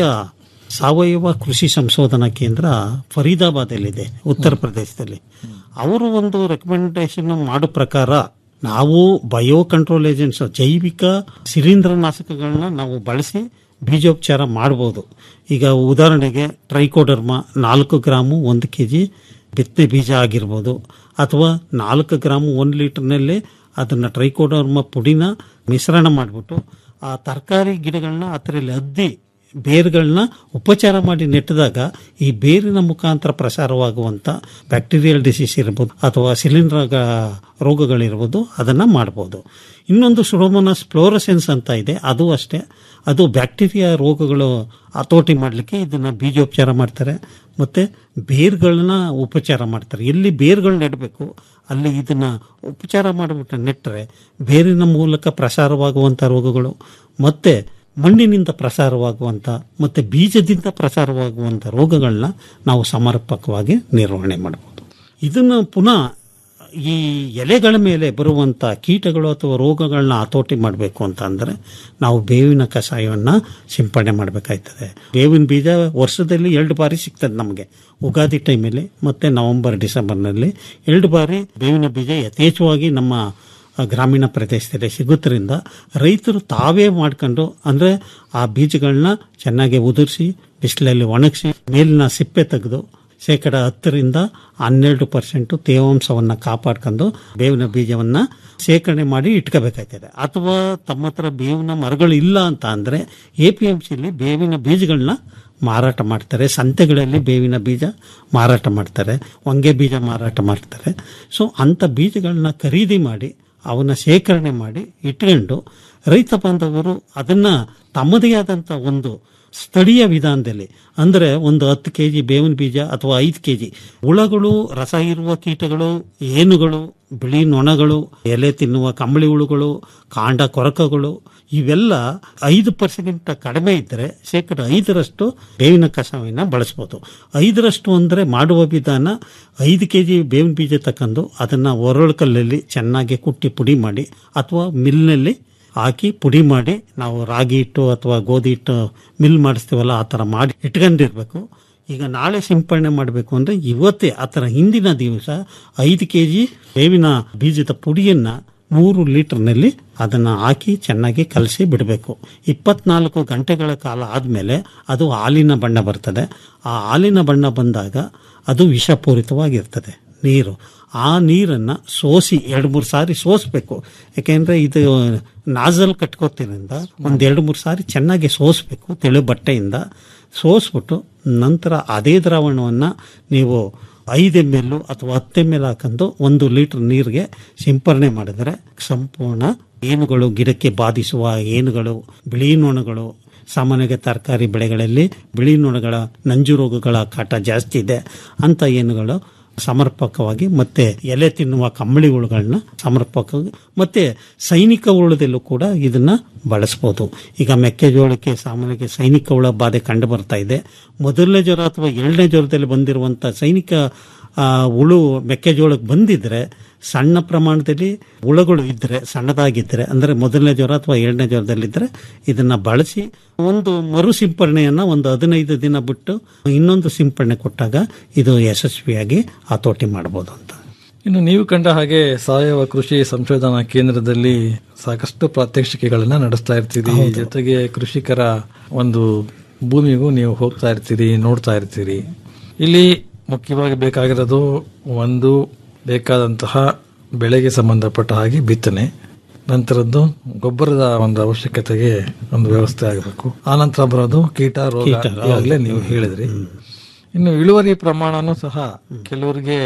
ಸಾವಯವ ಕೃಷಿ ಸಂಶೋಧನಾ ಕೇಂದ್ರ ಫರೀದಾಬಾದಲ್ಲಿದೆ ಉತ್ತರ ಪ್ರದೇಶದಲ್ಲಿ ಅವರು ಒಂದು ರೆಕಮೆಂಡೇಶನ್ ಮಾಡೋ ಪ್ರಕಾರ ನಾವು ಬಯೋ ಕಂಟ್ರೋಲ್ ಏಜೆಂಟ್ಸ್ ಜೈವಿಕ ಶಿಲೀಂಧ್ರನಾಶಕಗಳನ್ನ ನಾವು ಬಳಸಿ ಬೀಜೋಪಚಾರ ಮಾಡ್ಬೋದು ಈಗ ಉದಾಹರಣೆಗೆ ಟ್ರೈಕೋಡರ್ಮ ನಾಲ್ಕು ಗ್ರಾಮು ಒಂದು ಕೆ ಜಿ ಬಿತ್ತನೆ ಬೀಜ ಆಗಿರ್ಬೋದು ಅಥವಾ ನಾಲ್ಕು ಗ್ರಾಮು ಒಂದು ಲೀಟರ್ನಲ್ಲಿ ಅದನ್ನು ಟ್ರೈಕೋಡರ್ಮ ಪುಡಿನ ಮಿಶ್ರಣ ಮಾಡಿಬಿಟ್ಟು ಆ ತರಕಾರಿ ಗಿಡಗಳನ್ನ ಅದರಲ್ಲಿ ಅದ್ದಿ ಬೇರುಗಳನ್ನ ಉಪಚಾರ ಮಾಡಿ ನೆಟ್ಟಿದಾಗ ಈ ಬೇರಿನ ಮುಖಾಂತರ ಪ್ರಸಾರವಾಗುವಂಥ ಬ್ಯಾಕ್ಟೀರಿಯಲ್ ಡಿಸೀಸ್ ಇರ್ಬೋದು ಅಥವಾ ಶಿಲೀಂಧ್ರ ರೋಗಗಳಿರ್ಬೋದು ಅದನ್ನು ಮಾಡ್ಬೋದು ಇನ್ನೊಂದು ಸುಡೋಮೋನಾಸ್ ಫ್ಲೋರಸೆನ್ಸ್ ಅಂತ ಇದೆ ಅದು ಅಷ್ಟೇ ಅದು ಬ್ಯಾಕ್ಟೀರಿಯಾ ರೋಗಗಳು ಹತೋಟಿ ಮಾಡಲಿಕ್ಕೆ ಇದನ್ನು ಬೀಜೋಪಚಾರ ಮಾಡ್ತಾರೆ ಮತ್ತು ಬೇರುಗಳನ್ನ ಉಪಚಾರ ಮಾಡ್ತಾರೆ ಎಲ್ಲಿ ಬೇರುಗಳು ನೆಡಬೇಕು ಅಲ್ಲಿ ಇದನ್ನು ಉಪಚಾರ ಮಾಡಿಬಿಟ್ಟು ನೆಟ್ಟರೆ ಬೇರಿನ ಮೂಲಕ ಪ್ರಸಾರವಾಗುವಂಥ ರೋಗಗಳು ಮತ್ತು ಮಣ್ಣಿನಿಂದ ಪ್ರಸಾರವಾಗುವಂಥ ಮತ್ತು ಬೀಜದಿಂದ ಪ್ರಸಾರವಾಗುವಂಥ ರೋಗಗಳನ್ನ ನಾವು ಸಮರ್ಪಕವಾಗಿ ನಿರ್ವಹಣೆ ಮಾಡಬಹುದು ಇದನ್ನು ಪುನಃ ಈ ಎಲೆಗಳ ಮೇಲೆ ಬರುವಂಥ ಕೀಟಗಳು ಅಥವಾ ರೋಗಗಳನ್ನ ಹತೋಟಿ ಮಾಡಬೇಕು ಅಂತ ಅಂದರೆ ನಾವು ಬೇವಿನ ಕಷಾಯವನ್ನು ಸಿಂಪಡಣೆ ಮಾಡಬೇಕಾಯ್ತದೆ ಬೇವಿನ ಬೀಜ ವರ್ಷದಲ್ಲಿ ಎರಡು ಬಾರಿ ಸಿಗ್ತದೆ ನಮಗೆ ಉಗಾದಿ ಟೈಮಲ್ಲಿ ಮತ್ತು ನವೆಂಬರ್ ಡಿಸೆಂಬರ್ನಲ್ಲಿ ಎರಡು ಬಾರಿ ಬೇವಿನ ಬೀಜ ಯಥೇಚ್ಛವಾಗಿ ನಮ್ಮ ಗ್ರಾಮೀಣ ಪ್ರದೇಶದಲ್ಲಿ ಸಿಗೋದ್ರಿಂದ ರೈತರು ತಾವೇ ಮಾಡ್ಕೊಂಡು ಅಂದರೆ ಆ ಬೀಜಗಳನ್ನ ಚೆನ್ನಾಗಿ ಉದುರಿಸಿ ಬಿಸಿಲಲ್ಲಿ ಒಣಗಿಸಿ ಮೇಲಿನ ಸಿಪ್ಪೆ ತೆಗೆದು ಶೇಕಡ ಹತ್ತರಿಂದ ಹನ್ನೆರಡು ಪರ್ಸೆಂಟು ತೇವಾಂಶವನ್ನು ಕಾಪಾಡ್ಕೊಂಡು ಬೇವಿನ ಬೀಜವನ್ನು ಶೇಖರಣೆ ಮಾಡಿ ಇಟ್ಕೋಬೇಕಾಗ್ತದೆ ಅಥವಾ ತಮ್ಮ ಹತ್ರ ಬೇವಿನ ಮರಗಳು ಇಲ್ಲ ಅಂತ ಅಂದರೆ ಎ ಪಿ ಎಮ್ ಸಿಲಿ ಬೇವಿನ ಬೀಜಗಳನ್ನ ಮಾರಾಟ ಮಾಡ್ತಾರೆ ಸಂತೆಗಳಲ್ಲಿ ಬೇವಿನ ಬೀಜ ಮಾರಾಟ ಮಾಡ್ತಾರೆ ಹೊಂಗೆ ಬೀಜ ಮಾರಾಟ ಮಾಡ್ತಾರೆ ಸೊ ಅಂಥ ಬೀಜಗಳನ್ನ ಖರೀದಿ ಮಾಡಿ ಅವನ್ನ ಶೇಖರಣೆ ಮಾಡಿ ಇಟ್ಕೊಂಡು ರೈತ ಬಾಂಧವರು ಅದನ್ನ ತಮ್ಮದೇ ಆದಂಥ ಒಂದು ಸ್ಥಳೀಯ ವಿಧಾನದಲ್ಲಿ ಅಂದರೆ ಒಂದು ಹತ್ತು ಕೆ ಜಿ ಬೇವಿನ ಬೀಜ ಅಥವಾ ಐದು ಕೆ ಜಿ ಹುಳಗಳು ರಸ ಇರುವ ಕೀಟಗಳು ಏನುಗಳು ಬಿಳಿ ನೊಣಗಳು ಎಲೆ ತಿನ್ನುವ ಕಂಬಳಿ ಹುಳುಗಳು ಕಾಂಡ ಕೊರಕಗಳು ಇವೆಲ್ಲ ಐದು ಪರ್ಸೆಂಟ್ ಕಡಿಮೆ ಇದ್ದರೆ ಶೇಕಡ ಐದರಷ್ಟು ಬೇವಿನ ಕಷಾಯವನ್ನು ಬಳಸ್ಬೋದು ಐದರಷ್ಟು ಅಂದರೆ ಮಾಡುವ ವಿಧಾನ ಐದು ಕೆ ಜಿ ಬೇವಿನ ಬೀಜ ತಕ್ಕಂಡು ಅದನ್ನು ಒರಳುಕಲ್ಲಲ್ಲಿ ಚೆನ್ನಾಗಿ ಕುಟ್ಟಿ ಪುಡಿ ಮಾಡಿ ಅಥವಾ ಮಿಲ್ನಲ್ಲಿ ಹಾಕಿ ಪುಡಿ ಮಾಡಿ ನಾವು ರಾಗಿ ಹಿಟ್ಟು ಅಥವಾ ಗೋಧಿ ಹಿಟ್ಟು ಮಿಲ್ ಮಾಡಿಸ್ತೀವಲ್ಲ ಆ ಥರ ಮಾಡಿ ಇಟ್ಕೊಂಡಿರ್ಬೇಕು ಈಗ ನಾಳೆ ಸಿಂಪಡಣೆ ಮಾಡಬೇಕು ಅಂದರೆ ಇವತ್ತೇ ಆ ಥರ ಹಿಂದಿನ ದಿವಸ ಐದು ಕೆ ಜಿ ಬೇವಿನ ಬೀಜದ ಪುಡಿಯನ್ನು ಮೂರು ಲೀಟರ್ನಲ್ಲಿ ಅದನ್ನು ಹಾಕಿ ಚೆನ್ನಾಗಿ ಕಲಸಿ ಬಿಡಬೇಕು ಇಪ್ಪತ್ನಾಲ್ಕು ಗಂಟೆಗಳ ಕಾಲ ಆದಮೇಲೆ ಅದು ಹಾಲಿನ ಬಣ್ಣ ಬರ್ತದೆ ಆ ಹಾಲಿನ ಬಣ್ಣ ಬಂದಾಗ ಅದು ವಿಷಪೂರಿತವಾಗಿರ್ತದೆ ನೀರು ಆ ನೀರನ್ನು ಸೋಸಿ ಎರಡು ಮೂರು ಸಾರಿ ಸೋಸಬೇಕು ಯಾಕೆಂದರೆ ಇದು ನಾಜಲ್ ಕಟ್ಕೋತಿರಿಂದ ಒಂದು ಎರಡು ಮೂರು ಸಾರಿ ಚೆನ್ನಾಗಿ ಸೋಸಬೇಕು ತೆಳು ಬಟ್ಟೆಯಿಂದ ಸೋಸ್ಬಿಟ್ಟು ನಂತರ ಅದೇ ದ್ರಾವಣವನ್ನು ನೀವು ಐದು ಎಮ್ ಎಲ್ ಅಥವಾ ಹತ್ತು ಎಮ್ ಎಲ್ ಹಾಕೊಂಡು ಒಂದು ಲೀಟರ್ ನೀರಿಗೆ ಸಿಂಪರಣೆ ಮಾಡಿದರೆ ಸಂಪೂರ್ಣ ಏನುಗಳು ಗಿಡಕ್ಕೆ ಬಾಧಿಸುವ ಏನುಗಳು ಬಿಳಿ ನೊಣಗಳು ಸಾಮಾನ್ಯವಾಗಿ ತರಕಾರಿ ಬೆಳೆಗಳಲ್ಲಿ ಬಿಳಿ ನೊಣಗಳ ನಂಜು ರೋಗಗಳ ಕಾಟ ಜಾಸ್ತಿ ಇದೆ ಅಂತ ಏನುಗಳು ಸಮರ್ಪಕವಾಗಿ ಮತ್ತೆ ಎಲೆ ತಿನ್ನುವ ಕಂಬಳಿ ಹುಳುಗಳನ್ನ ಸಮರ್ಪಕವಾಗಿ ಮತ್ತೆ ಸೈನಿಕ ಹುಳದಲ್ಲೂ ಕೂಡ ಇದನ್ನ ಬಳಸ್ಬೋದು ಈಗ ಮೆಕ್ಕೆಜೋಳಕ್ಕೆ ಸಾಮಾನ್ಯವಾಗಿ ಸೈನಿಕ ಹುಳ ಬಾಧೆ ಕಂಡು ಬರ್ತಾ ಇದೆ ಮೊದಲನೇ ಜ್ವರ ಅಥವಾ ಎರಡನೇ ಜ್ವರದಲ್ಲಿ ಬಂದಿರುವಂಥ ಸೈನಿಕ ಆ, ಹುಳು ಮೆಕ್ಕೆಜೋಳಕ್ಕೆ ಬಂದಿದ್ರೆ ಸಣ್ಣ ಪ್ರಮಾಣದಲ್ಲಿ ಹುಳುಗಳು ಇದ್ದರೆ ಸಣ್ಣದಾಗಿದ್ದರೆ ಅಂದರೆ ಮೊದಲನೇ ಜ್ವರ ಅಥವಾ ಎರಡನೇ ಜ್ವರದಲ್ಲಿದ್ದರೆ ಇದನ್ನು ಬಳಸಿ ಒಂದು ಮರು ಸಿಂಪರಣೆಯನ್ನು ಒಂದು ಹದಿನೈದು ದಿನ ಬಿಟ್ಟು ಇನ್ನೊಂದು ಸಿಂಪರಣೆ ಕೊಟ್ಟಾಗ ಇದು ಯಶಸ್ವಿಯಾಗಿ ಹತೋಟಿ ಮಾಡ್ಬೋದು ಅಂತ ಇನ್ನು ನೀವು ಕಂಡ ಹಾಗೆ ಸಾವಯವ ಕೃಷಿ ಸಂಶೋಧನಾ ಕೇಂದ್ರದಲ್ಲಿ ಸಾಕಷ್ಟು ಪ್ರಾತ್ಯಕ್ಷಿಕೆಗಳನ್ನ ನಡೆಸ್ತಾ ಇರ್ತೀರಿ ಜೊತೆಗೆ ಕೃಷಿಕರ ಒಂದು ಭೂಮಿಗೂ ನೀವು ಹೋಗ್ತಾ ಇರ್ತೀರಿ ನೋಡ್ತಾ ಇರ್ತೀರಿ ಇಲ್ಲಿ ಮುಖ್ಯವಾಗಿ ಬೇಕಾಗಿರೋದು ಒಂದು ಬೇಕಾದಂತಹ ಬೆಳೆಗೆ ಸಂಬಂಧಪಟ್ಟ ಹಾಗೆ ಬಿತ್ತನೆ ನಂತರದ್ದು ಗೊಬ್ಬರದ ಒಂದು ಅವಶ್ಯಕತೆಗೆ ಒಂದು ವ್ಯವಸ್ಥೆ ಆಗಬೇಕು ಆ ನಂತರ ಬರೋದು ಕೀಟ ರೋಗ ಕೀಟ, ಹೌದು. ಈಗಾಗಲೇ ನೀವು ಹೇಳಿದ್ರಿ ಇನ್ನು ಇಳುವರಿ ಪ್ರಮಾಣನೂ ಸಹ ಕೆಲವರಿಗೆ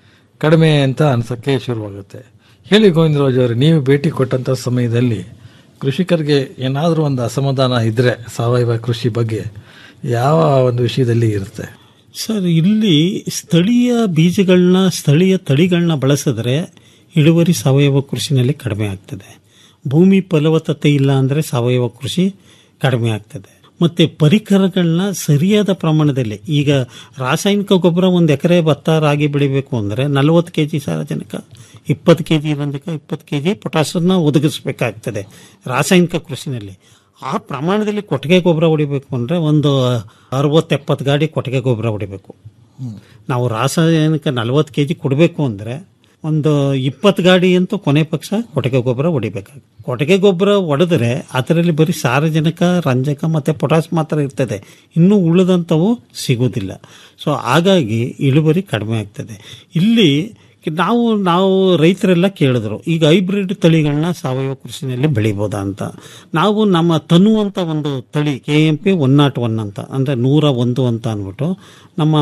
ಕಡಿಮೆ ಅಂತ ಅನ್ಸಕ್ಕೆ ಶುರುವಾಗುತ್ತೆ ಹೇಳಿ ಗೋವಿಂದರಾಜ್ ಅವರೇ ನೀವು ಭೇಟಿ ಕೊಟ್ಟಂತ ಸಮಯದಲ್ಲಿ ಕೃಷಿಕರಿಗೆ ಏನಾದರೂ ಒಂದು ಅಸಮಾಧಾನ ಇದ್ರೆ ಸಾವಯವ ಕೃಷಿ ಬಗ್ಗೆ ಯಾವ ಒಂದು ವಿಷಯದಲ್ಲಿ ಇರುತ್ತೆ ಸರ್ ಇಲ್ಲಿ ಸ್ಥಳೀಯ ಬೀಜಗಳನ್ನ ಸ್ಥಳೀಯ ತಳಿಗಳನ್ನ ಬಳಸಿದ್ರೆ ಇಳುವರಿ ಸಾವಯವ ಕೃಷಿನಲ್ಲಿ ಕಡಿಮೆ ಆಗ್ತದೆ ಭೂಮಿ ಫಲವತ್ತತೆ ಇಲ್ಲ ಅಂದರೆ ಸಾವಯವ ಕೃಷಿ ಕಡಿಮೆ ಆಗ್ತದೆ ಮತ್ತೆ ಪರಿಕರಗಳನ್ನ ಸರಿಯಾದ ಪ್ರಮಾಣದಲ್ಲಿ ಈಗ ರಾಸಾಯನಿಕ ಗೊಬ್ಬರ ಒಂದು ಎಕರೆ ಭತ್ತ ರಾಗಿ ಬೆಳಿಬೇಕು ಅಂದ್ರೆ ನಲವತ್ತು ಕೆ ಜಿ ಸಾರಜನಕ ಇಪ್ಪತ್ತು ಕೆ ಜಿ ರಂಜಕ ಇಪ್ಪತ್ತು ಕೆ ಜಿ ಪೊಟಾಸನ್ನ ಒದಗಿಸಬೇಕಾಗ್ತದೆ ರಾಸಾಯನಿಕ ಕೃಷಿನಲ್ಲಿ ಆ ಪ್ರಮಾಣದಲ್ಲಿ ಕೊಟ್ಟಿಗೆ ಗೊಬ್ಬರ ಹೊಡಿಬೇಕು ಅಂದ್ರೆ ಒಂದು ಅರವತ್ತೆಪ್ಪತ್ತು ಗಾಡಿ ಕೊಟ್ಟಿಗೆ ಗೊಬ್ಬರ ಹೊಡಿಬೇಕು ನಾವು ರಾಸಾಯನಿಕ ನಲವತ್ತು ಕೆ ಜಿ ಕೊಡಬೇಕು ಅಂದರೆ ಒಂದು ಇಪ್ಪತ್ತು ಗಾಡಿ ಅಂತೂ ಕೊನೆ ಪಕ್ಷ ಕೊಟ್ಟಿಗೆ ಗೊಬ್ಬರ ಹೊಡಿಬೇಕಾಗುತ್ತೆ ಕೊಟ್ಟಿಗೆ ಗೊಬ್ಬರ ಹೊಡೆದ್ರೆ ಅದರಲ್ಲಿ ಬರೀ ಸಾರಜನಕ ರಂಜಕ ಮತ್ತು ಪೊಟಾಸ್ ಮಾತ್ರ ಇರ್ತದೆ ಇನ್ನು ಉಳಿದಂಥವು ಸಿಗೋದಿಲ್ಲ ಸೊ ಹಾಗಾಗಿ ಇಳುವರಿ ಕಡಿಮೆ ಆಗ್ತದೆ ಇಲ್ಲಿ ನಾವು ನಾವು ರೈತರೆಲ್ಲ ಕೇಳಿದ್ರು ಈಗ ಹೈಬ್ರಿಡ್ ತಳಿಗಳನ್ನ ಸಾವಯವ ಕೃಷಿನಲ್ಲಿ ಬೆಳಿಬೋದಾ ಅಂತ ನಾವು ನಮ್ಮ ತನು ಅಂತ ಒಂದು ತಳಿ K M P one nought one ಅಂತ ಅಂದರೆ ನೂರ ಒಂದು ಅಂತ ಅಂದ್ಬಿಟ್ಟು ನಮ್ಮ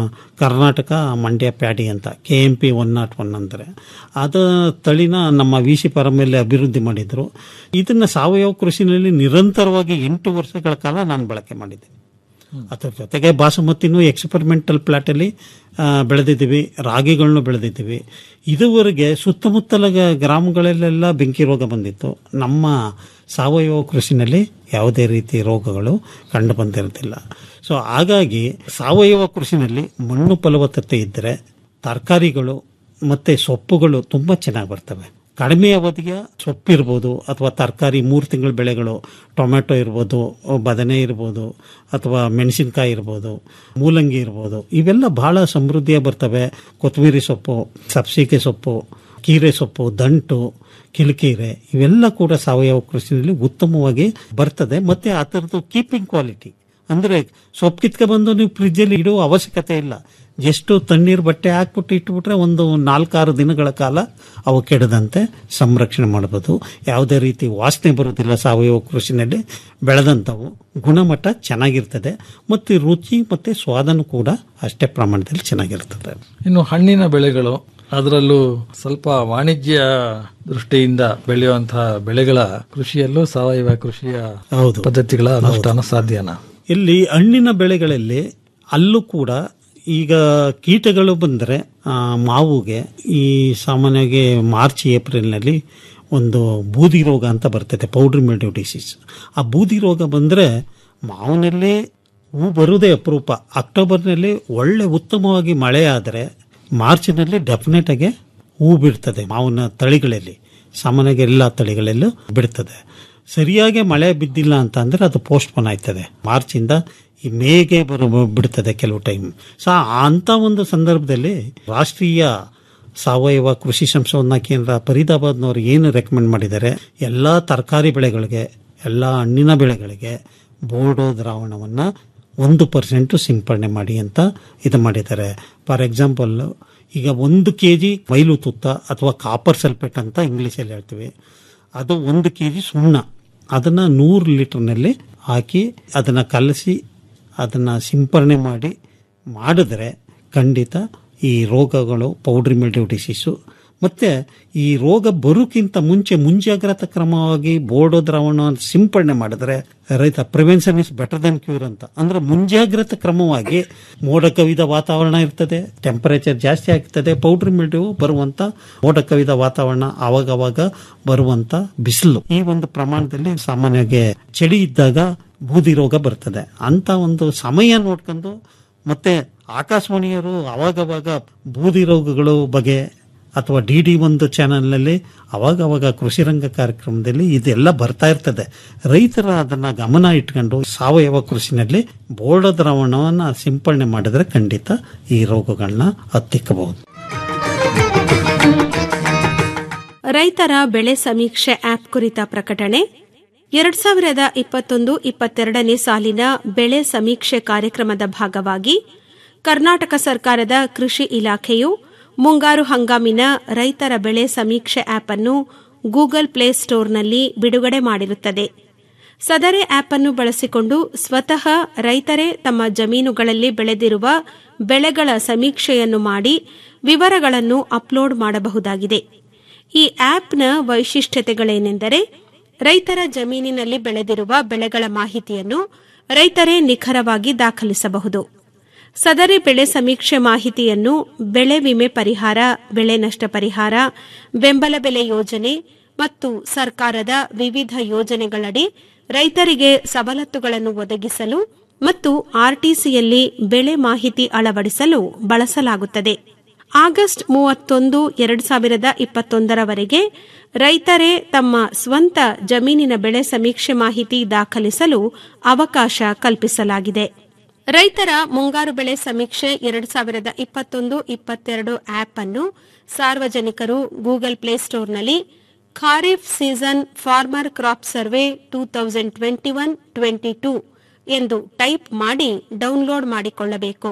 ಕರ್ನಾಟಕ ಮಂಡ್ಯ ಪ್ಯಾಡಿ ಅಂತ K M P one nought one ಅಂತಾರೆ ಅದು ತಳಿನ ನಮ್ಮ ವಿ ಸಿ ಪರಮೇಲೆ ಅಭಿವೃದ್ಧಿ ಮಾಡಿದರು ಇದನ್ನು ಸಾವಯವ ಕೃಷಿನಲ್ಲಿ ನಿರಂತರವಾಗಿ ಎಂಟು ವರ್ಷಗಳ ಕಾಲ ನಾನು ಬಳಕೆ ಮಾಡಿದ್ದೆ ಅದರ ಜೊತೆಗೆ ಬಾಸುಮತಿನೂ ಎಕ್ಸ್ಪೆರಿಮೆಂಟಲ್ ಪ್ಲಾಟಲ್ಲಿ ಆ, ಬೆಳೆದಿದ್ದೀವಿ ರಾಗಿಗಳನ್ನು ಬೆಳೆದಿದ್ದೀವಿ ಇದುವರೆಗೆ ಸುತ್ತಮುತ್ತಲ ಗ- ಗ್ರಾಮಗಳಲ್ಲೆಲ್ಲ ಬೆಂಕಿ ರೋಗ ಬಂದಿತ್ತು ನಮ್ಮ ಸಾವಯವ ಕೃಷಿನಲ್ಲಿ ಯಾವುದೇ ರೀತಿ ರೋಗಗಳು ಕಂಡು ಬಂದಿರೋದಿಲ್ಲ ಸೊ ಹಾಗಾಗಿ ಸಾವಯವ ಕೃಷಿನಲ್ಲಿ ಮಣ್ಣು ಫಲವತ್ತತೆ ಇದ್ದರೆ ತರಕಾರಿಗಳು ಮತ್ತು ಸೊಪ್ಪುಗಳು ತುಂಬ ಚೆನ್ನಾಗಿ ಬರ್ತವೆ ಕಡಿಮೆ ಅವಧಿಯ ಸೊಪ್ಪಿರ್ಬೋದು ಅಥವಾ ತರಕಾರಿ ಮೂರು ತಿಂಗಳ ಬೆಳೆಗಳು ಟೊಮೆಟೊ ಇರ್ಬೋದು ಬದನೆ ಇರ್ಬೋದು ಅಥವಾ ಮೆಣಸಿನ್ಕಾಯಿ ಇರ್ಬೋದು ಮೂಲಂಗಿ ಇರ್ಬೋದು ಇವೆಲ್ಲ ಬಹಳ ಸಮೃದ್ಧಿಯಾಗಿ ಬರ್ತವೆ ಕೊತ್ತಂಬರಿ ಸೊಪ್ಪು ಸಬ್ಸಿಗೆ ಸೊಪ್ಪು ಕೀರೆ ಸೊಪ್ಪು ದಂಟು ಕಿಲಕೀರೆ ಇವೆಲ್ಲ ಕೂಡ ಸಾವಯವ ಕೃಷಿಯಲ್ಲಿ ಉತ್ತಮವಾಗಿ ಬರ್ತದೆ ಮತ್ತೆ ಆ ಥರದ್ದು ಕೀಪಿಂಗ್ ಕ್ವಾಲಿಟಿ ಅಂದರೆ ಸೊಪ್ಪು ಕಿತ್ಕ ಬಂದು ನೀವು ಫ್ರಿಜ್ಜಲ್ಲಿ ಇಡೋ ಅವಶ್ಯಕತೆ ಇಲ್ಲ ಎಷ್ಟು ತಣ್ಣೀರು ಬಟ್ಟೆ ಹಾಕ್ಬಿಟ್ಟು ಇಟ್ಬಿಟ್ರೆ ಒಂದು ನಾಲ್ಕಾರು ದಿನಗಳ ಕಾಲ ಅವು ಕೆಡದಂತೆ ಸಂರಕ್ಷಣೆ ಮಾಡ್ಬೋದು ಯಾವುದೇ ರೀತಿ ವಾಸನೆ ಬರೋದಿಲ್ಲ ಸಾವಯವ ಕೃಷಿನಲ್ಲಿ ಬೆಳೆದಂಥವು ಗುಣಮಟ್ಟ ಚೆನ್ನಾಗಿರ್ತದೆ ಮತ್ತು ರುಚಿ ಮತ್ತು ಸ್ವಾದನೂ ಕೂಡ ಅಷ್ಟೇ ಪ್ರಮಾಣದಲ್ಲಿ ಚೆನ್ನಾಗಿರ್ತದೆ ಇನ್ನು ಹಣ್ಣಿನ ಬೆಳೆಗಳು ಅದರಲ್ಲೂ ಸ್ವಲ್ಪ ವಾಣಿಜ್ಯ ದೃಷ್ಟಿಯಿಂದ ಬೆಳೆಯುವಂತಹ ಬೆಳೆಗಳ ಕೃಷಿಯಲ್ಲೂ ಸಾವಯವ ಕೃಷಿಯ ಹೌದು. ಪದ್ಧತಿಗಳ ಅನುಷ್ಠಾನ ಸಾಧ್ಯನಾ ಇಲ್ಲಿ ಹಣ್ಣಿನ ಬೆಳೆಗಳಲ್ಲಿ ಅಲ್ಲೂ ಕೂಡ ಈಗ ಕೀಟಗಳು ಬಂದರೆ ಮಾವುಗೆ ಈ ಸಾಮಾನ್ಯವಾಗಿ ಮಾರ್ಚ್ ಏಪ್ರಿಲ್ನಲ್ಲಿ ಒಂದು ಬೂದಿ ರೋಗ ಅಂತ ಬರ್ತದೆ ಪೌಡ್ರಿ ಮಿಲ್ಡ್ಯೂ ಡಿಸೀಸ್ ಆ ಬೂದಿ ರೋಗ ಬಂದರೆ ಮಾವಿನಲ್ಲಿ ಹೂ ಬರುವುದೇ ಅಪರೂಪ ಅಕ್ಟೋಬರ್ನಲ್ಲಿ ಒಳ್ಳೆ ಉತ್ತಮವಾಗಿ ಮಳೆ ಆದರೆ ಮಾರ್ಚ್ನಲ್ಲಿ ಡೆಫಿನೆಟ್ ಆಗಿ ಹೂ ಬಿಡ್ತದೆ ಮಾವಿನ ತಳಿಗಳಲ್ಲಿ ಸಾಮಾನ್ಯವಾಗಿ ಎಲ್ಲ ತಳಿಗಳಲ್ಲೂ ಬಿಡ್ತದೆ ಸರಿಯಾಗಿ ಮಳೆ ಬಿದ್ದಿಲ್ಲ ಅಂತ ಅಂದ್ರೆ ಅದು ಪೋಸ್ಟ್ಪೋನ್ ಆಯ್ತದೆ ಮಾರ್ಚಿಂದ ಈ ಮೇಗೆ ಬರು ಬಿಡ್ತದೆ ಕೆಲವು ಟೈಮ್ ಸೊ ಅಂಥ ಒಂದು ಸಂದರ್ಭದಲ್ಲಿ ರಾಷ್ಟ್ರೀಯ ಸಾವಯವ ಕೃಷಿ ಸಂಶೋಧನಾ ಕೇಂದ್ರ ಫರೀದಾಬಾದ್ನವ್ರು ಏನು ರೆಕಮೆಂಡ್ ಮಾಡಿದ್ದಾರೆ ಎಲ್ಲ ತರಕಾರಿ ಬೆಳೆಗಳಿಗೆ ಎಲ್ಲ ಹಣ್ಣಿನ ಬೆಳೆಗಳಿಗೆ ಬೋರ್ಡೋ ದ್ರಾವಣವನ್ನು ಒಂದು ಪರ್ಸೆಂಟು ಸಿಂಪಡಣೆ ಮಾಡಿ ಅಂತ ಇದು ಮಾಡಿದ್ದಾರೆ ಫಾರ್ ಎಕ್ಸಾಂಪಲ್ ಈಗ ಒಂದು ಕೆ ಜಿ ಮೈಲು ತುತ್ತ ಅಥವಾ ಕಾಪರ್ ಸಲ್ಫೇಟ್ ಅಂತ ಇಂಗ್ಲೀಷಲ್ಲಿ ಹೇಳ್ತೀವಿ ಅದು ಒಂದು ಕೆ ಜಿ ಸುಣ್ಣ ಅದನ್ನು ನೂರು ಲೀಟರ್ನಲ್ಲಿ ಹಾಕಿ ಅದನ್ನು ಕಲಸಿ ಅದನ್ನು ಸಿಂಪರಣೆ ಮಾಡಿ ಮಾಡಿದ್ರೆ ಖಂಡಿತ ಈ ರೋಗಗಳು ಪೌಡ್ರಿ ಮಿಲ್ಡ್ಯೂ ಡಿಸೀಸು ಮತ್ತು ಈ ರೋಗ ಬರೋಕ್ಕಿಂತ ಮುಂಚೆ ಮುಂಜಾಗ್ರತಾ ಕ್ರಮವಾಗಿ ಬೋರ್ಡೋ ದ್ರಾವಣ ಸಿಂಪಡಣೆ ಮಾಡಿದ್ರೆ ರೈತ prevention is better than cure ಅಂತ ಅಂದ್ರೆ ಮುಂಜಾಗ್ರತಾ ಕ್ರಮವಾಗಿ ಮೋಡ ಕವಿದ ವಾತಾವರಣ ಇರ್ತದೆ ಟೆಂಪರೇಚರ್ ಜಾಸ್ತಿ ಆಗ್ತದೆ ಪೌಡ್ರಿ ಮಿಲ್ಡ್ಯೂ ಬರುವಂತ ಮೋಡ ಕವಿದ ವಾತಾವರಣ ಆವಾಗವಾಗ ಬರುವಂತ ಬಿಸಿಲು ಈ ಒಂದು ಪ್ರಮಾಣದಲ್ಲಿ ಸಾಮಾನ್ಯವಾಗಿ ಚಳಿ ಇದ್ದಾಗ ಬೂದಿ ರೋಗ ಬರ್ತದೆ ಅಂತ ಒಂದು ಸಮಯ ನೋಡ್ಕೊಂಡು ಮತ್ತೆ ಆಕಾಶವಾಣಿಯರು ಅವಾಗವಾಗ ಬೂದಿ ರೋಗಗಳು ಬಗ್ಗೆ ಅಥವಾ ಡಿ ಡಿ ಒಂದು ಚಾನೆಲ್ನಲ್ಲಿ ಅವಾಗವಾಗ ಕೃಷಿ ರಂಗ ಕಾರ್ಯಕ್ರಮದಲ್ಲಿ ಇದೆಲ್ಲ ಬರ್ತಾ ಇರ್ತದೆ ರೈತರ ಅದನ್ನ ಗಮನ ಇಟ್ಕೊಂಡು ಸಾವಯವ ಕೃಷಿನಲ್ಲಿ ಬೋರ್ಡ ದ್ರಾವಣವನ್ನ ಸಿಂಪಡಣೆ ಮಾಡಿದ್ರೆ ಖಂಡಿತ ಈ ರೋಗಗಳನ್ನ ಹತ್ತಿಕ್ಕಬಹುದು ರೈತರ ಬೆಳೆ ಸಮೀಕ್ಷೆ ಆಪ್ ಕುರಿತ ಪ್ರಕಟಣೆ ಎರಡ್ ಸಾವಿರದ ಇಪ್ಪತ್ತೊಂದು ಇಪ್ಪತ್ತೆರಡನೇ ಸಾಲಿನ ಬೆಳೆ ಸಮೀಕ್ಷೆ ಕಾರ್ಯಕ್ರಮದ ಭಾಗವಾಗಿ ಕರ್ನಾಟಕ ಸರ್ಕಾರದ ಕೃಷಿ ಇಲಾಖೆಯು ಮುಂಗಾರು ಹಂಗಾಮಿನ ರೈತರ ಬೆಳೆ ಸಮೀಕ್ಷೆ ಆಪ್ ಅನ್ನು ಗೂಗಲ್ ಪ್ಲೇ ಸ್ಟೋರ್ನಲ್ಲಿ ಬಿಡುಗಡೆ ಮಾಡಿರುತ್ತದೆ ಸದರಿ ಆಪ್ ಅನ್ನು ಬಳಸಿಕೊಂಡು ಸ್ವತಃ ರೈತರೇ ತಮ್ಮ ಜಮೀನುಗಳಲ್ಲಿ ಬೆಳೆದಿರುವ ಬೆಳೆಗಳ ಸಮೀಕ್ಷೆಯನ್ನು ಮಾಡಿ ವಿವರಗಳನ್ನು ಅಪ್ಲೋಡ್ ಮಾಡಬಹುದಾಗಿದೆ ಈ ಆಪ್ನ ವೈಶಿಷ್ಟ್ಯತೆಗಳೇನೆಂದರೆ ರೈತರ ಜಮೀನಿನಲ್ಲಿ ಬೆಳೆದಿರುವ ಬೆಳೆಗಳ ಮಾಹಿತಿಯನ್ನು ರೈತರೇ ನಿಖರವಾಗಿ ದಾಖಲಿಸಬಹುದು ಸದರಿ ಬೆಳೆ ಸಮೀಕ್ಷೆ ಮಾಹಿತಿಯನ್ನು ಬೆಳೆ ವಿಮೆ ಪರಿಹಾರ ಬೆಳೆ ನಷ್ಟ ಪರಿಹಾರ ಬೆಂಬಲ ಬೆಲೆ ಯೋಜನೆ ಮತ್ತು ಸರ್ಕಾರದ ವಿವಿಧ ಯೋಜನೆಗಳಡಿ ರೈತರಿಗೆ ಸವಲತ್ತುಗಳನ್ನು ಒದಗಿಸಲು ಮತ್ತು ಆರ್ಟಿಸಿಯಲ್ಲಿ ಬೆಳೆ ಮಾಹಿತಿ ಅಳವಡಿಸಲು ಬಳಸಲಾಗುತ್ತದೆ ಆಗಸ್ಟ್ ಮೂವತ್ತೊಂದು ಎರಡು ಸಾವಿರದ ಇಪ್ಪತ್ತೊಂದರವರೆಗೆ ರೈತರೇ ತಮ್ಮ ಸ್ವಂತ ಜಮೀನಿನ ಬೆಳೆ ಸಮೀಕ್ಷೆ ಮಾಹಿತಿ ದಾಖಲಿಸಲು ಅವಕಾಶ ಕಲ್ಪಿಸಲಾಗಿದೆ ರೈತರ ಮುಂಗಾರು ಬೆಳೆ ಸಮೀಕ್ಷೆ ಎರಡು ಸಾವಿರದ ಇಪ್ಪತ್ತೊಂದು ಇಪ್ಪತ್ತೆರಡು ಆಪ್ ಅನ್ನು ಸಾರ್ವಜನಿಕರು ಗೂಗಲ್ ಪ್ಲೇಸ್ಟೋರ್ನಲ್ಲಿ Kharif season farmer crop survey two thousand twenty one twenty two ಎಂದು ಟೈಪ್ ಮಾಡಿ ಡೌನ್ಲೋಡ್ ಮಾಡಿಕೊಳ್ಳಬೇಕು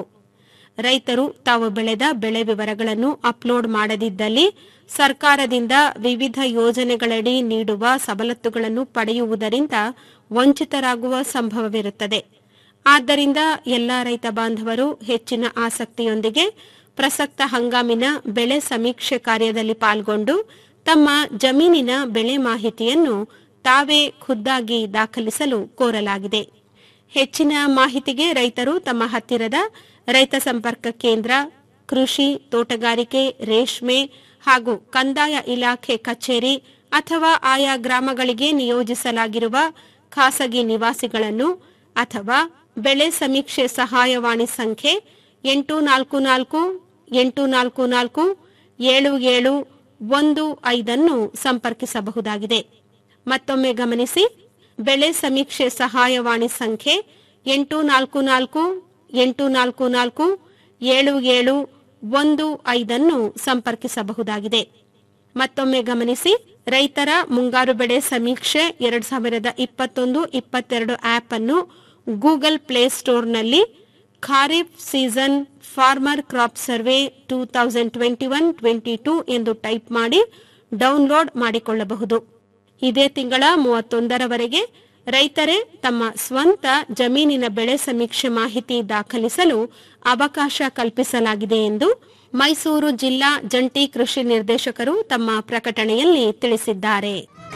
ರೈತರು ತಾವು ಬೆಳೆದ ಬೆಳೆ ವಿವರಗಳನ್ನು ಅಪ್ಲೋಡ್ ಮಾಡದಿದ್ದಲ್ಲಿ ಸರ್ಕಾರದಿಂದ ವಿವಿಧ ಯೋಜನೆಗಳಡಿ ನೀಡುವ ಸವಲತ್ತುಗಳನ್ನು ಪಡೆಯುವುದರಿಂದ ವಂಚಿತರಾಗುವ ಸಂಭವವಿರುತ್ತದೆ ಆದ್ದರಿಂದ ಎಲ್ಲ ರೈತ ಬಾಂಧವರು ಹೆಚ್ಚಿನ ಆಸಕ್ತಿಯೊಂದಿಗೆ ಪ್ರಸಕ್ತ ಹಂಗಾಮಿನ ಬೆಳೆ ಸಮೀಕ್ಷೆ ಕಾರ್ಯದಲ್ಲಿ ಪಾಲ್ಗೊಂಡು ತಮ್ಮ ಜಮೀನಿನ ಬೆಳೆ ಮಾಹಿತಿಯನ್ನು ತಾವೇ ಖುದ್ದಾಗಿ ದಾಖಲಿಸಲು ಕೋರಲಾಗಿದೆ ಹೆಚ್ಚಿನ ಮಾಹಿತಿಗೆ ರೈತರು ತಮ್ಮ ಹತ್ತಿರದ ರೈತ ಸಂಪರ್ಕ ಕೇಂದ್ರ ಕೃಷಿ ತೋಟಗಾರಿಕೆ ರೇಷ್ಮೆ ಹಾಗೂ ಕಂದಾಯ ಇಲಾಖೆ ಕಚೇರಿ ಅಥವಾ ಆಯಾ ಗ್ರಾಮಗಳಿಗೆ ನಿಯೋಜಿಸಲಾಗಿರುವ ಖಾಸಗಿ ನಿವಾಸಿಗಳನ್ನು ಅಥವಾ ಬೆಳೆ ಸಮೀಕ್ಷೆ ಸಹಾಯವಾಣಿ ಸಂಖ್ಯೆ ಎಂಟು ನಾಲ್ಕು ನಾಲ್ಕು ಎಂಟು ನಾಲ್ಕು ನಾಲ್ಕು ಏಳು ಏಳು ಒಂದು ಐದನ್ನು ಸಂಪರ್ಕಿಸಬಹುದಾಗಿದೆ ಮತ್ತೊಮ್ಮೆ ಗಮನಿಸಿ ಬೆಳೆ ಸಮೀಕ್ಷೆ ಸಹಾಯವಾಣಿ ಸಂಖ್ಯೆ ಎಂಟು ನಾಲ್ಕು ನಾಲ್ಕು ಎಂಟು ನಾಲ್ಕು ನಾಲ್ಕು ಏಳು ಏಳು ಒಂದು ಐದನ್ನು ಸಂಪರ್ಕಿಸಬಹುದಾಗಿದೆ ಮತ್ತೊಮ್ಮೆ ಗಮನಿಸಿ ರೈತರ ಮುಂಗಾರು ಬೆಳೆ ಸಮೀಕ್ಷೆ ಎರಡ್ ಸಾವಿರದ ಇಪ್ಪತ್ತೊಂದು ಇಪ್ಪತ್ತೆರಡು ಆಪ್ ಅನ್ನು ಗೂಗಲ್ ಪ್ಲೇಸ್ಟೋರ್ನಲ್ಲಿ Kharif season farmer crop survey two thousand twenty one twenty two ಎಂದು ಟೈಪ್ ಮಾಡಿ ಡೌನ್ಲೋಡ್ ಮಾಡಿಕೊಳ್ಳಬಹುದು ಇದೇ ತಿಂಗಳ ಮೂವತ್ತೊಂದರವರೆಗೆ ರೈತರೇ ತಮ್ಮ ಸ್ವಂತ ಜಮೀನಿನ ಬೆಳೆ ಸಮೀಕ್ಷೆ ಮಾಹಿತಿ ದಾಖಲಿಸಲು ಅವಕಾಶ ಕಲ್ಪಿಸಲಾಗಿದೆ ಎಂದು ಮೈಸೂರು ಜಿಲ್ಲಾ ಜಂಟಿ ಕೃಷಿ ನಿರ್ದೇಶಕರು ತಮ್ಮ ಪ್ರಕಟಣೆಯಲ್ಲಿ ತಿಳಿಸಿದ್ದಾರೆ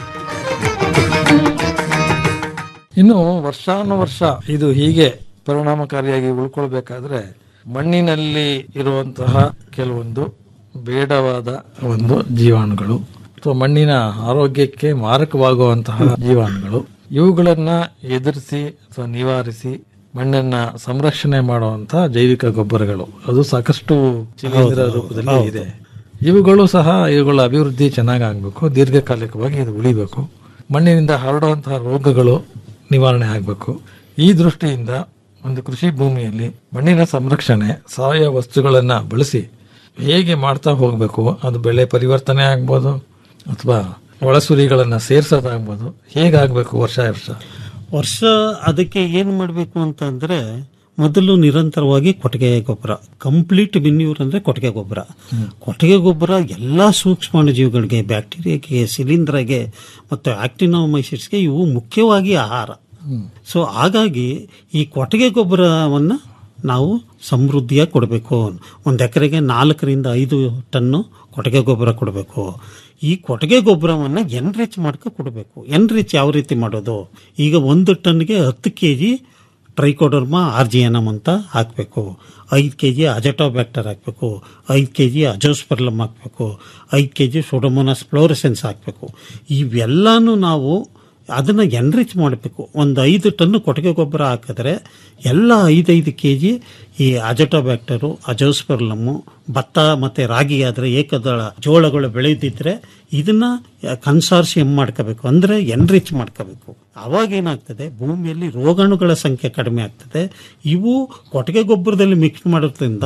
ಇನ್ನು ವರ್ಷಾನುವರ್ಷ ಇದು ಹೀಗೆ ಪರಿಣಾಮಕಾರಿಯಾಗಿ ಉಳ್ಕೊಳ್ಬೇಕಾದ್ರೆ ಮಣ್ಣಿನಲ್ಲಿ ಇರುವಂತಹ ಕೆಲವೊಂದು ಬೇಡವಾದ ಒಂದು ಜೀವಾಣುಗಳು ಅಥವಾ ಮಣ್ಣಿನ ಆರೋಗ್ಯಕ್ಕೆ ಮಾರಕವಾಗುವಂತಹ ಜೀವಾಣುಗಳು ಇವುಗಳನ್ನ ಎದುರಿಸಿ ಅಥವಾ ನಿವಾರಿಸಿ ಮಣ್ಣನ್ನ ಸಂರಕ್ಷಣೆ ಮಾಡುವಂತಹ ಜೈವಿಕ ಗೊಬ್ಬರಗಳು ಅದು ಸಾಕಷ್ಟು ಶಿಲೀಂಧ್ರ ಹೌದು, ರೂಪದಲ್ಲಿ ಹೌದು. ಇದೆ ಇವುಗಳು ಸಹ ಇವುಗಳ ಅಭಿವೃದ್ಧಿ ಚೆನ್ನಾಗಿ ಆಗಬೇಕು ದೀರ್ಘಕಾಲಿಕವಾಗಿ ಇದು ಉಳಿಬೇಕು ಮಣ್ಣಿನಿಂದ ಹರಡುವಂತಹ ರೋಗಗಳು ನಿವಾರಣೆ ಆಗಬೇಕು ಈ ದೃಷ್ಟಿಯಿಂದ ಒಂದು ಕೃಷಿ ಭೂಮಿಯಲ್ಲಿ ಮಣ್ಣಿನ ಸಂರಕ್ಷಣೆ ಸಾವಯವ ವಸ್ತುಗಳನ್ನ ಬಳಸಿ ಹೇಗೆ ಮಾಡ್ತಾ ಹೋಗಬೇಕು ಅದು ಬೆಳೆ ಪರಿವರ್ತನೆ ಆಗ್ಬೋದು ಅಥವಾ ಒಳಸುರಿಗಳನ್ನ ಸೇರ್ಸೋದಾಗ್ಬೋದು ಹೇಗಾಗಬೇಕು ವರ್ಷ ವರ್ಷ ವರ್ಷ ಅದಕ್ಕೆ ಏನು ಮಾಡಬೇಕು ಅಂತಂದ್ರೆ ಮೊದಲು ನಿರಂತರವಾಗಿ ಕೊಟ್ಟಿಗೆ ಗೊಬ್ಬರ ಕಂಪ್ಲೀಟ್ ಮಿನ್ಯೂರ್ ಅಂದ್ರೆ ಕೊಟ್ಟಿಗೆ ಗೊಬ್ಬರ ಕೊಟ್ಟಿಗೆ ಗೊಬ್ಬರ ಎಲ್ಲ ಸೂಕ್ಷ್ಮಾಣುಜೀವಿಗಳಿಗೆ ಬ್ಯಾಕ್ಟೀರಿಯಾಗೆ ಶಿಲೀಂಧ್ರಗೆ ಮತ್ತು ಆಕ್ಟಿನೋಮೈಸಿಸ್ಗೆ ಇವು ಮುಖ್ಯವಾಗಿ ಆಹಾರ ಸೊ ಹಾಗಾಗಿ ಈ ಕೊಟ್ಟಿಗೆ ಗೊಬ್ಬರವನ್ನು ನಾವು ಸಮೃದ್ಧಿಯಾಗಿ ಕೊಡಬೇಕು ಒಂದು ಎಕರೆಗೆ ನಾಲ್ಕರಿಂದ ಐದು ಟನ್ನು ಕೊಟ್ಟಿಗೆ ಗೊಬ್ಬರ ಕೊಡಬೇಕು ಈ ಕೊಟ್ಟಿಗೆ ಗೊಬ್ಬರವನ್ನು ಎನ್ರಿಚ್ ಮಾಡ್ಕೊ ಕೊಡಬೇಕು ಎನ್ರಿಚ್ ಯಾವ ರೀತಿ ಮಾಡೋದು ಈಗ ಒಂದು ಟನ್ಗೆ ಹತ್ತು ಕೆ ಜಿ ಟ್ರೈಕೋಡರ್ಮಾ ಆರ್ಜಿಯನಮ್ ಅಂತ ಹಾಕಬೇಕು ಐದು ಕೆ ಜಿ ಅಜಟೋಬ್ಯಾಕ್ಟರ್ ಹಾಕಬೇಕು ಐದು ಕೆ ಜಿ ಅಜೋಸ್ಪರ್ಲಮ್ ಹಾಕಬೇಕು ಐದು ಕೆ ಜಿ ಸೊಡೋಮೋನಸ್ ಫ್ಲೋರಸೆನ್ಸ್ ಹಾಕಬೇಕು ಇವೆಲ್ಲನೂ ನಾವು ಅದನ್ನು ಎನ್ರಿಚ್ ಮಾಡಬೇಕು ಒಂದು ಐದು ಟನ್ ಕೊಟ್ಟಿಗೆ ಗೊಬ್ಬರ ಹಾಕಿದ್ರೆ ಎಲ್ಲ ಐದೈದು ಕೆ ಜಿ ಈ ಅಜಟೋಬ್ಯಾಕ್ಟರು ಅಜೋಸ್ಪರ್ಲಮ್ಮು ಭತ್ತ ಮತ್ತು ರಾಗಿ ಆದರೆ ಏಕದಳ ಜೋಳಗಳು ಬೆಳೆದಿದ್ರೆ ಇದನ್ನ ಕನ್ಸಾರ್ಷಿಯಂ ಮಾಡ್ಕೋಬೇಕು ಅಂದರೆ ಎನ್ರಿಚ್ ಮಾಡ್ಕೋಬೇಕು ಅವಾಗ ಏನಾಗ್ತದೆ ಭೂಮಿಯಲ್ಲಿ ರೋಗಾಣುಗಳ ಸಂಖ್ಯೆ ಕಡಿಮೆ ಆಗ್ತದೆ ಇವು ಕೊಟ್ಟಿಗೆ ಗೊಬ್ಬರದಲ್ಲಿ ಮಿಕ್ಸ್ ಮಾಡೋದ್ರಿಂದ